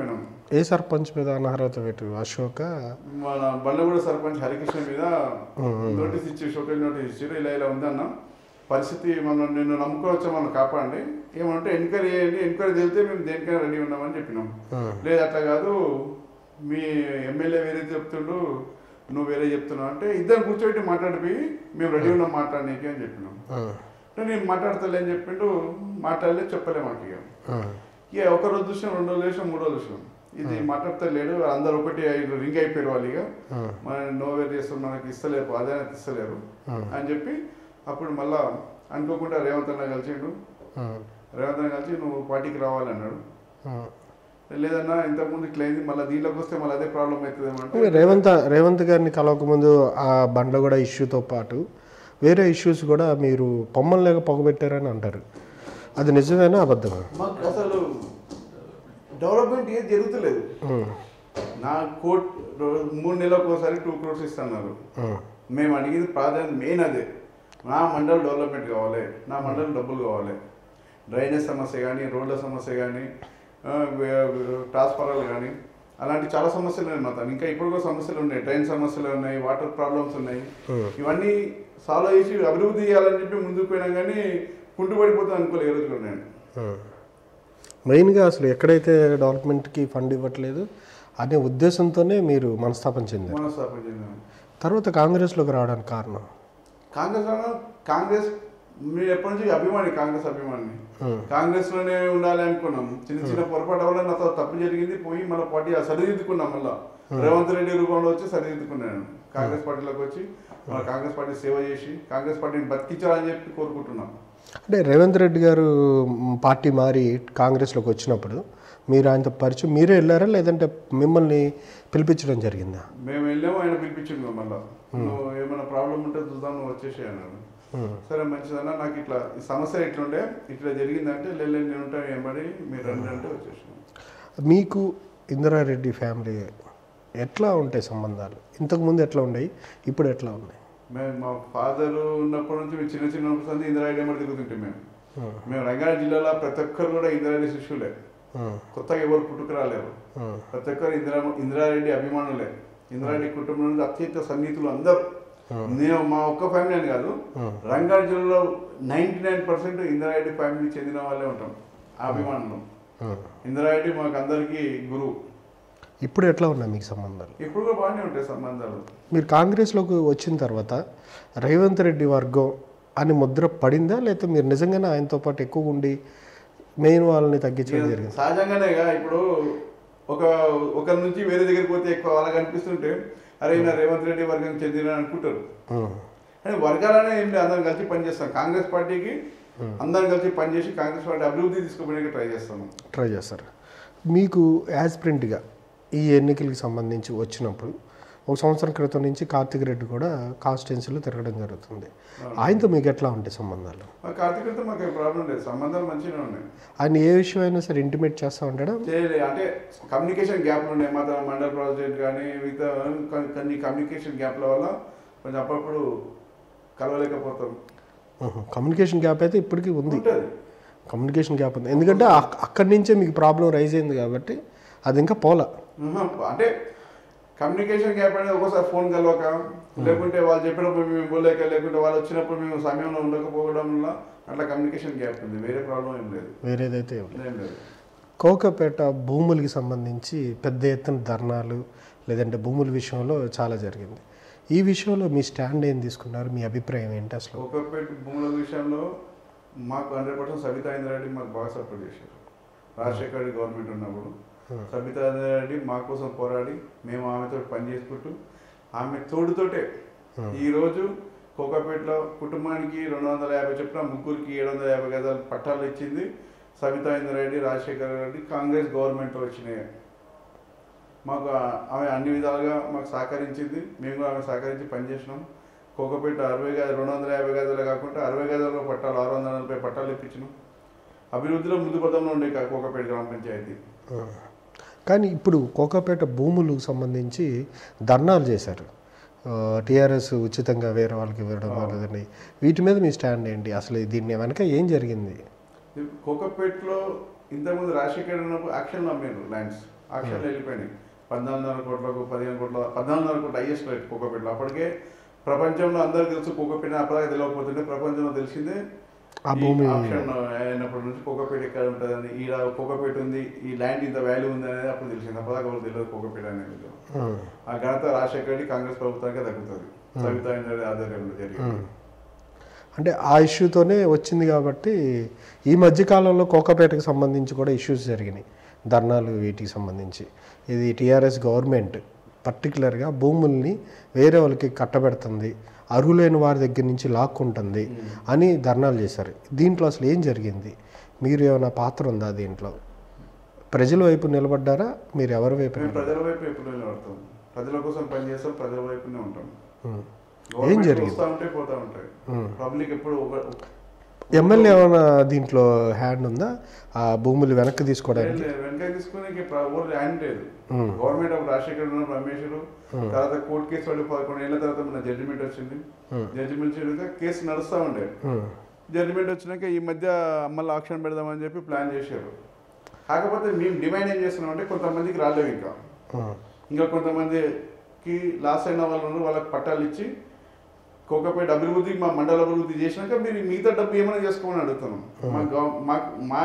Speaker 1: ఏ సర్పంచ్ మీద అనర్హత పెట్టు అశోక
Speaker 2: మన బండ్లగూడ సర్పంచ్ హరికృష్ణ మీద నోటీస్ ఇచ్చి షోకేజ్ నోటీస్ ఇచ్చారు ఇలా ఇలా ఉందన్న పరిస్థితి మనం నిన్ను నమ్ముకోవచ్చా మనం కాపాడండి ఏమంటే ఎంక్వైరీ చేయండి ఎంక్వైరీ తెలితే మేము దేనికైనా రెడీ ఉన్నామని చెప్పినాం లేదు అట్లా కాదు మీ ఎమ్మెల్యే వేరే చెప్తుండు నువ్వు వేరే చెప్తున్నావు అంటే ఇద్దరు కూర్చోబెట్టి మాట్లాడిపోయి మేము రెడీ ఉన్నాం మాట్లాడనీకి అని చెప్పినాం అంటే నేను మాట్లాడతలే అని చెప్పిండు మాట్లాడలేదు చెప్పలే మాకు ఇక ఇక ఒక రోజు చూసాం రెండు రోజులు చూసాం మూడు రోజులు చూసాం ఇది మాట్లాడతలేడు అందరు ఒకటి ఐదు రింగ్ అయిపోయారు వాళ్ళు ఇక మన నోవేర్ చేస్తాం మనకి ఇస్తలేరు ప్రాధాన్యత ఇస్తలేరు అని చెప్పి అప్పుడు మళ్ళా అనుకోకుండా రేవంత్ అన్న కలిసిండు రేవంత్ అన్న కలిసి నువ్వు పార్టీకి రావాలన్నాడు లేదన్నా ఇంతకుముందు ఇట్లా అయింది మళ్ళీ దీంట్లోకి వస్తే మళ్ళీ అదే ప్రాబ్లం అవుతుంది అంటే
Speaker 1: రేవంత్ రేవంత్ గారిని కలవకముందు ఆ బండ్ల కూడా ఇష్యూతో పాటు వేరే ఇష్యూస్ కూడా మీరు పొమ్మలు లేక పొగబెట్టారని అంటారు అది నిజమేనా అబద్ధమా
Speaker 2: మాకు అసలు డెవలప్మెంట్ ఏం జరుగుతలేదు నా కోట్ మూడు నెలలకు ఒకసారి టూ క్రోర్స్ ఇస్తున్నారు మేము అడిగింది ప్రాధాన్యత మెయిన్ అదే నా మండల్ డెవలప్మెంట్ కావాలి నా మండల్ డబ్బులు కావాలి డ్రైనేజ్ సమస్య కానీ రోడ్ల సమస్య కానీ ట్రాన్స్ఫార్మర్లు కానీ అలాంటి చాలా సమస్యలు ఉన్నాయి మాత్రం ఇంకా ఇప్పుడు కూడా సమస్యలు ఉన్నాయి ట్రైన్ సమస్యలు ఉన్నాయి వాటర్ ప్రాబ్లమ్స్ ఉన్నాయి ఇవన్నీ సాల్వ్ చేసి అభివృద్ధి చేయాలని చెప్పి ముందుకు పోయినా కానీ కుంటుపడిపోతుంది అనుకోలేదు ఈ రోజు కూడా నేను
Speaker 1: మెయిన్గా అసలు ఎక్కడైతే డెవలప్మెంట్కి ఫండ్ ఇవ్వట్లేదు అనే ఉద్దేశంతోనే మీరు మనస్తాపం చెందారు
Speaker 2: మనస్తాపం చెందాను
Speaker 1: తర్వాత కాంగ్రెస్లోకి రావడానికి కారణం
Speaker 2: కాంగ్రెస్ అన్న కాంగ్రెస్ మీరు ఎప్పటి నుంచి అభిమాని కాంగ్రెస్ అభిమాని కాంగ్రెస్ లోనే ఉండాలి అనుకున్నాం చిన్న చిన్న పొరపాటు వల్ల నాతో తప్పు జరిగింది పోయి మన పార్టీ సరిదిద్దుకున్నాం మళ్ళా రేవంత్ రెడ్డి రూపంలో వచ్చి సరిదిద్దుకున్నాను కాంగ్రెస్ పార్టీలోకి వచ్చి మన కాంగ్రెస్ పార్టీ సేవ చేసి కాంగ్రెస్ పార్టీని బతికించాలని చెప్పి కోరుకుంటున్నాం
Speaker 1: అంటే రేవంత్ రెడ్డి గారు మ్, పార్టీ మారి కాంగ్రెస్లోకి వచ్చినప్పుడు మీరు ఆయనతో పరిచయం మీరే వెళ్ళారా లేదంటే మిమ్మల్ని పిలిపించడం జరిగిందా
Speaker 2: మేము వెళ్ళాము ఆయన పిలిపించిండు మళ్ళా నువ్వు ఏమైనా ప్రాబ్లం ఉంటే చూద్దాం నువ్వు వచ్చేసి అన్నాడు సరే మంచిదన్నా నాకు ఇట్లా ఈ సమస్య ఇట్లుండే ఇట్లా జరిగిందంటే లేదు నేను ఉంటాను ఏమని మీరు రండి అంటే వచ్చేసాను
Speaker 1: మీకు ఇందిరారెడ్డి ఫ్యామిలీ ఎట్లా ఉంటాయి సంబంధాలు ఇంతకుముందు ఎట్లా ఉన్నాయి ఇప్పుడు ఎట్లా ఉన్నాయి
Speaker 2: మేము మా ఫాదర్ ఉన్నప్పటి నుంచి మేము చిన్న చిన్న సంది ఇందిరారెడ్డి ఎమ్మడి తిరుగుతుంటాం మేము మేము రంగారెడ్డి జిల్లాలో ప్రతి ఒక్కరు కూడా ఇందిరారెడ్డి శిష్యులే కొత్తగా ఎవరు పుట్టుకు రాలేరు ప్రతి ఒక్కరు ఇందిరా ఇందిరారెడ్డి అభిమానులే ఇందిరారెడ్డి కుటుంబం నుండి అత్యంత సన్నిహితులు అందరూ నేను మా ఒక్క ఫ్యామిలీ అని కాదు రంగారెడ్డి జిల్లాలో నైన్టీ నైన్ పర్సెంట్ ఇందిరారెడ్డి ఫ్యామిలీకి చెందిన వాళ్ళే ఉంటాం ఆ అభిమానులు ఇందిరారెడ్డి మాకు అందరికీ గురువు
Speaker 1: ఇప్పుడు ఎట్లా ఉన్నాయి మీకు సంబంధాలు
Speaker 2: ఇప్పుడు కూడా బాగానే ఉంటాయి సంబంధాలు
Speaker 1: మీరు కాంగ్రెస్లోకి వచ్చిన తర్వాత రేవంత్ రెడ్డి వర్గం అని ముద్ర పడిందా లేకపోతే మీరు నిజంగానే ఆయనతో పాటు ఎక్కువ ఉండి మెయిన్ వాళ్ళని తగ్గించడం జరిగింది
Speaker 2: సహజంగానేగా ఇప్పుడు ఒక ఒకరి నుంచి వేరే దగ్గరికి పోతే ఎక్కువ వాళ్ళకి అనిపిస్తుంటే అరే నా రేవంత్ రెడ్డి వర్గం చెందిన అనుకుంటారు కానీ వర్గాలనే ఏం లేదు అందరం కలిసి పనిచేస్తాం కాంగ్రెస్ పార్టీకి అందరం కలిసి పనిచేసి కాంగ్రెస్ పార్టీ అభివృద్ధి తీసుకుపోయడానికి ట్రై చేస్తాము
Speaker 1: ట్రై చేస్తారు మీకు యాజ్ ప్రింట్గా ఈ ఎన్నికలకి సంబంధించి వచ్చినప్పుడు ఒక సంవత్సరం క్రితం నుంచి కార్తిక్ రెడ్డి కూడా కాన్స్టిట్యున్సీలో తిరగడం జరుగుతుంది ఆయనతో మీకు ఎట్లా ఉంటాయి సంబంధాలు
Speaker 2: మా కార్తీకతో మాకు ఏం ప్రాబ్లం లేదు సంబంధాలు మంచిగానే ఉన్నాయి
Speaker 1: ఆయన ఏ విషయం అయినా సరే ఇంటిమేట్ చేస్తూ ఉంటాడా
Speaker 2: చేయలే అంటే కమ్యూనికేషన్ గ్యాప్లు ఉన్నాయి మా మండల ప్రెసిడెంట్ కానీ మిగతా కొన్ని- కొన్ని కమ్యూనికేషన్ గ్యాప్ల వల్ల కొంచెం అప్పుడప్పుడు కలవలేకపోతాం
Speaker 1: కమ్యూనికేషన్ గ్యాప్ అయితే ఇప్పటికీ ఉంది
Speaker 2: ఉంటుంది
Speaker 1: కమ్యూనికేషన్ గ్యాప్ ఉంది ఎందుకంటే అక్- అక్కడి నుంచే మీకు ప్రాబ్లం రైజ్ అయింది కాబట్టి అది ఇంకా పోలా
Speaker 2: ఆహా, అంటే కమ్యూనికేషన్ గ్యాప్ అనేది ఒక్కోసారి ఫోన్ కలవక లేకుంటే వాళ్ళు చెప్పినప్పుడు మేము పోలేక లేకుంటే వాళ్ళు వచ్చినప్పుడు మేము సమయంలో ఉండకపోవడం వల్ల అట్లా కమ్యూనికేషన్ గ్యాప్ ఉంది వేరే ప్రాబ్లం ఏం లేదు
Speaker 1: వేరేదైతే ఏం లేదు.
Speaker 2: ఏం లేదు
Speaker 1: కోకపేట భూములకి సంబంధించి పెద్ద ఎత్తున ధర్నాలు లేదంటే భూముల విషయంలో చాలా జరిగింది ఈ విషయంలో మీ స్టాండ్ ఏం తీసుకున్నారు మీ అభిప్రాయం ఏంటి అసలు
Speaker 2: కోకపేట భూముల విషయంలో మాకు హండ్రెడ్ పర్సెంట్ సబితా ఇంద్రారెడ్డి మాకు బాగా సపోర్ట్ చేశారు రాజశేఖర రెడ్డి గవర్నమెంట్ ఉన్నప్పుడు సబితా ఇంద్రారెడ్డి మా కోసం పోరాడి మేము ఆమెతో పని చేసుకుంటూ ఆమె తోడుతోటే ఈ రోజు కోకాపేటలో కుటుంబానికి రెండు వందల యాభై చొప్పున ముగ్గురికి ఏడు వందల యాభై గదాలు పట్టాలు ఇచ్చింది సబితా ఇంద్రారెడ్డి రాజశేఖర రెడ్డి కాంగ్రెస్ గవర్నమెంట్ వచ్చినాయి మాకు ఆ- ఆమె అన్ని విధాలుగా మాకు సహకరించింది మేము కూడా ఆమె సహకరించి పనిచేసినాం కోకపేట అరవై గద రెండు వందల యాభై గదాలు కాకుండా అరవై గదాల పట్టాలు ఆరు వందల నలభై పట్టాలు ఇప్పించినాం అభివృద్ధిలో ముందు పదంలో ఉండే కా- కోకపేట గ్రామ పంచాయతీ
Speaker 1: ఆ. కానీ ఇప్పుడు కోకాపేట భూములకు సంబంధించి ధర్నాలు చేశారు టీఆర్ఎస్ ఉచితంగా వేరే వాళ్ళకి ఇవ్వడం లేదని వీటి మీద మీ స్టాండ్ ఏంటి అసలు దీన్ని వెనక ఏం జరిగింది
Speaker 2: కోకపేటలో ఇంతకుముందు రాజశేఖర్ ఉన్నప్పుడు యాక్షన్ నమ్మాను ల్యాండ్స్ ఆక్షన్లు వెళ్ళిపోయినాయి పద్నాలుగున్నర కోట్లకు పదిహేను కోట్ల పద్నాలుగున్నర కోట్ల హైయెస్ట్ రేట్ కోకోపేటలో అప్పటికే ప్రపంచంలో అందరికీ తెలుసు కోకోపేట అప్పటికే తెలియకపోతుంటే ప్రపంచంలో తెలిసిందే
Speaker 1: ఆ
Speaker 2: ఈ
Speaker 1: భూమి
Speaker 2: ఆప్షన్ అయినప్పటి నుంచి కోకోపేట ఎక్కడ ఉంటుందని ఈడ కోకోపేట ఉంది ఈ ల్యాండ్ ఇంత వాల్యూ ఉంది అనేది అప్పుడు తెలిసింది అప్పటిదాకా ఎవరు తెలియదు కోకోపేట అనేది
Speaker 1: ఉమ్,
Speaker 2: ఆ ఘనత రాజశేఖర రెడ్డి కాంగ్రెస్ ప్రభుత్వానికి దక్కుతుంది సవితా ఇంద్రారెడ్డి ఆధ్వర్యంలో జరిగింది
Speaker 1: ఉమ్. అంటే ఆ ఇష్యూతోనే వచ్చింది కాబట్టి ఈ మధ్యకాలంలో కోకపేటకు సంబంధించి కూడా ఇష్యూస్ జరిగినాయి ధర్నాలు వీటికి సంబంధించి ఇది టీఆర్ఎస్ గవర్నమెంట్ పర్టికులర్గా భూముల్ని వేరే వాళ్ళకి కట్టబెడుతుంది అర్హులైన వారి దగ్గర నుంచి లాక్కుంటుంది అని ధర్నాలు చేశారు దీంట్లో అసలు ఏం జరిగింది మీరు ఏమైనా పాత్ర ఉందా దీంట్లో ప్రజల వైపు నిలబడ్డారా మీరు ఎవరి వైపు
Speaker 2: మేము
Speaker 1: నిలబడ్డారు?
Speaker 2: ప్రజల వైపు ఎప్పుడు నిలబడతాం ప్రజల కోసం పనిచేస్తాం ప్రజల వైపునే ఉంటాం
Speaker 1: ఉమ్.
Speaker 2: గవర్నమెంట్
Speaker 1: జరిగింది?
Speaker 2: వస్తూ ఉంటాయి పోతా ఉంటాయి
Speaker 1: ఉమ్.
Speaker 2: పబ్లిక్ ఎప్పుడు ఒక-
Speaker 1: ఎమ్మెల్యే ఏమైనా దీంట్లో హ్యాండ్ ఉందా ఆ భూములు వెనక్కి తీసుకోవడానికి
Speaker 2: లే- వెనక తీసుకునే ఎవరు ల్యాండ్ లేదు
Speaker 1: ఉమ్.
Speaker 2: గవర్నమెంట్ అప్పుడు రాజశేఖర్ ఉన్న రమేశ్వరు తర్వాత కోర్టు కేసు వాళ్ళు పదకొండు ఏళ్ళ తర్వాత మన జడ్జిమెంట్ వచ్చింది
Speaker 1: ఉమ్.
Speaker 2: జడ్జిమెంట్ వచ్చినాక కేసు నడుస్తూ ఉండే
Speaker 1: ఉమ్.
Speaker 2: జడ్జిమెంట్ వచ్చినాక ఈ మధ్య మళ్ళీ ఆక్షన్ పెడదామని చెప్పి ప్లాన్ చేశారు కాకపోతే మేము డిమాండ్ ఏం చేస్తున్నాం అంటే కొంతమందికి రాలేవు ఇంకా
Speaker 1: ఉమ్.
Speaker 2: ఇంకా కొంతమందికి లాస్ అయిన వాళ్ళు ఉన్నారు, వాళ్ళకి పట్టాలు ఇచ్చి కోకపేట అభివృద్ధి మా మండల అభివృద్ధి చేసినాక మీరు మిగతా డబ్బు ఏమైనా చేసుకోమని అడుగుతున్నాం మా గవ- మా మా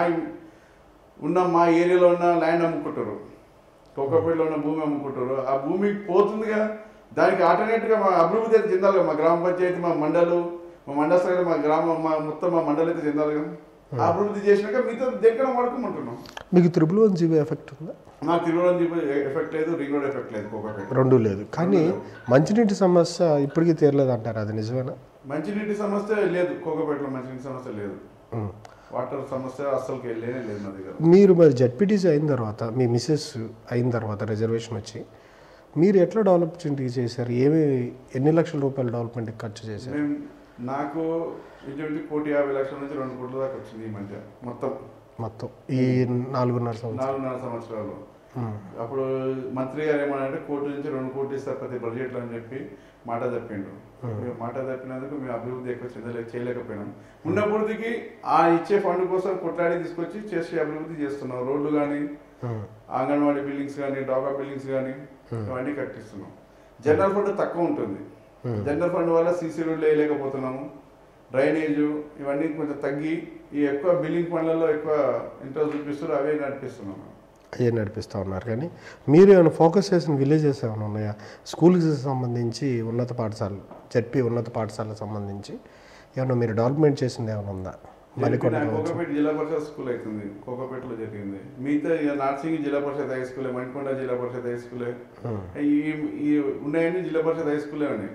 Speaker 2: ఉన్న మా ఏరియాలో ఉన్న ల్యాండ్ అమ్ముకుంటారు కోకపేటలో ఉన్న భూమి అమ్ముకుంటారు ఆ భూమి పోతుందిగా దానికి ఆల్టర్నేట్గా మా అభివృద్ధి అయితే చెందాలి మా గ్రామ పంచాయతీ మా మండలు మా మండల స్థాయిలో మా గ్రామం మా మొత్తం మా మండలి అయితే చెందాలి కదా ఆ అభివృద్ధి చేసినాక మిగతా దగ్గర వాడుకోమంటున్నాం
Speaker 1: మీకు త్రిబుల్ వన్ జీబీ ఎఫెక్ట్ ఉందా
Speaker 2: నాకు తిరువరం చెప్పి ఎఫెక్ట్ లేదు రింగ్ రోడ్ ఎఫెక్ట్ లేదు కోకపేట
Speaker 1: రెండు లేదు కానీ మంచినీటి సమస్య ఇప్పటికీ తీరలేదు అంటారు అది నిజమేనా
Speaker 2: మంచినీటి సమస్య లేదు కోకపేటలో మంచినీటి సమస్య లేదు
Speaker 1: ఉమ్.
Speaker 2: వాటర్ సమస్య అస్సలు లేనే లేదు మా దగ్గర
Speaker 1: మీరు మరి జడ్పీటీసీ అయిన తర్వాత మీ మిస్సెస్ అయిన తర్వాత రిజర్వేషన్ వచ్చి మీరు ఎట్లా డెవలప్మెంట్ చేశారు ఏమి ఎన్ని లక్షల రూపాయలు డెవలప్మెంట్కి ఖర్చు చేశారు
Speaker 2: మేము నాకు ఇంచుమించు కోటి యాభై లక్షల నుంచి రెండు కోట్ల దాకా వచ్చింది ఈ మధ్య మొత్తం
Speaker 1: మొత్తం ఈ నాలుగున్నర సంవత్సరం
Speaker 2: నాలుగున్నర సంవత్సరాలు
Speaker 1: ఉమ్.
Speaker 2: అప్పుడు మంత్రి గారు ఏమన్నారంటే కోటి నుంచి రెండు కోట్లు ఇస్తారు ప్రతి బడ్జెట్లో అని చెప్పి మాట తప్పిండు మేము మాట తప్పినందుకు మేము అభివృద్ధి ఎక్కువ చెందలే చేయలేకపోయినాం ఉన్న అభివృద్ధికి ఆ ఇచ్చే ఫండ్ కోసం కొట్లాడి తీసుకొచ్చి చేసి అభివృద్ధి చేస్తున్నాం రోడ్లు కానీ
Speaker 1: ఉమ్.
Speaker 2: అంగన్వాడీ బిల్డింగ్స్ కానీ డాగా బిల్డింగ్స్ కానీ ఇవన్నీ కట్టిస్తున్నాం జనరల్ ఫండ్ తక్కువ ఉంటుంది
Speaker 1: Hmm.
Speaker 2: జనరల్ ఫండ్ వల్ల సీసీ రోడ్లు వేయలేకపోతున్నాము డ్రైనేజ్ ఇవన్నీ కొంచెం తగ్గి ఈ ఎక్కువ బిల్డింగ్ ఫండ్లలో ఎక్కువ ఇంట్రెస్ట్ చూపిస్తారు అవే నడిపిస్తున్నాం
Speaker 1: అయ్యే నడిపిస్తూ ఉన్నారు కానీ మీరు ఏమైనా ఫోకస్ చేసిన విలేజెస్ ఏమైనా ఉన్నాయా స్కూల్కి సంబంధించి ఉన్నత పాఠశాలలు జడ్పీ ఉన్నత పాఠశాలకు సంబంధించి ఏమైనా మీరు డెవలప్మెంట్ చేసింది ఏమైనా ఉందా మరికొండ కావచ్చు.
Speaker 2: కోకపేట జిల్లా పరిషత్ స్కూల్ అవుతుంది కోకపేటలో జరిగింది మిగతా ఇక నార్సింగ్ జిల్లా పరిషత్ హై స్కూలే మణికొండ జిల్లా పరిషత్ హై స్కూలే
Speaker 1: ఉమ్.
Speaker 2: ఈ ఈ ఉన్నాయని జిల్లా పరిషత్ హై స్కూలే ఉన్నాయి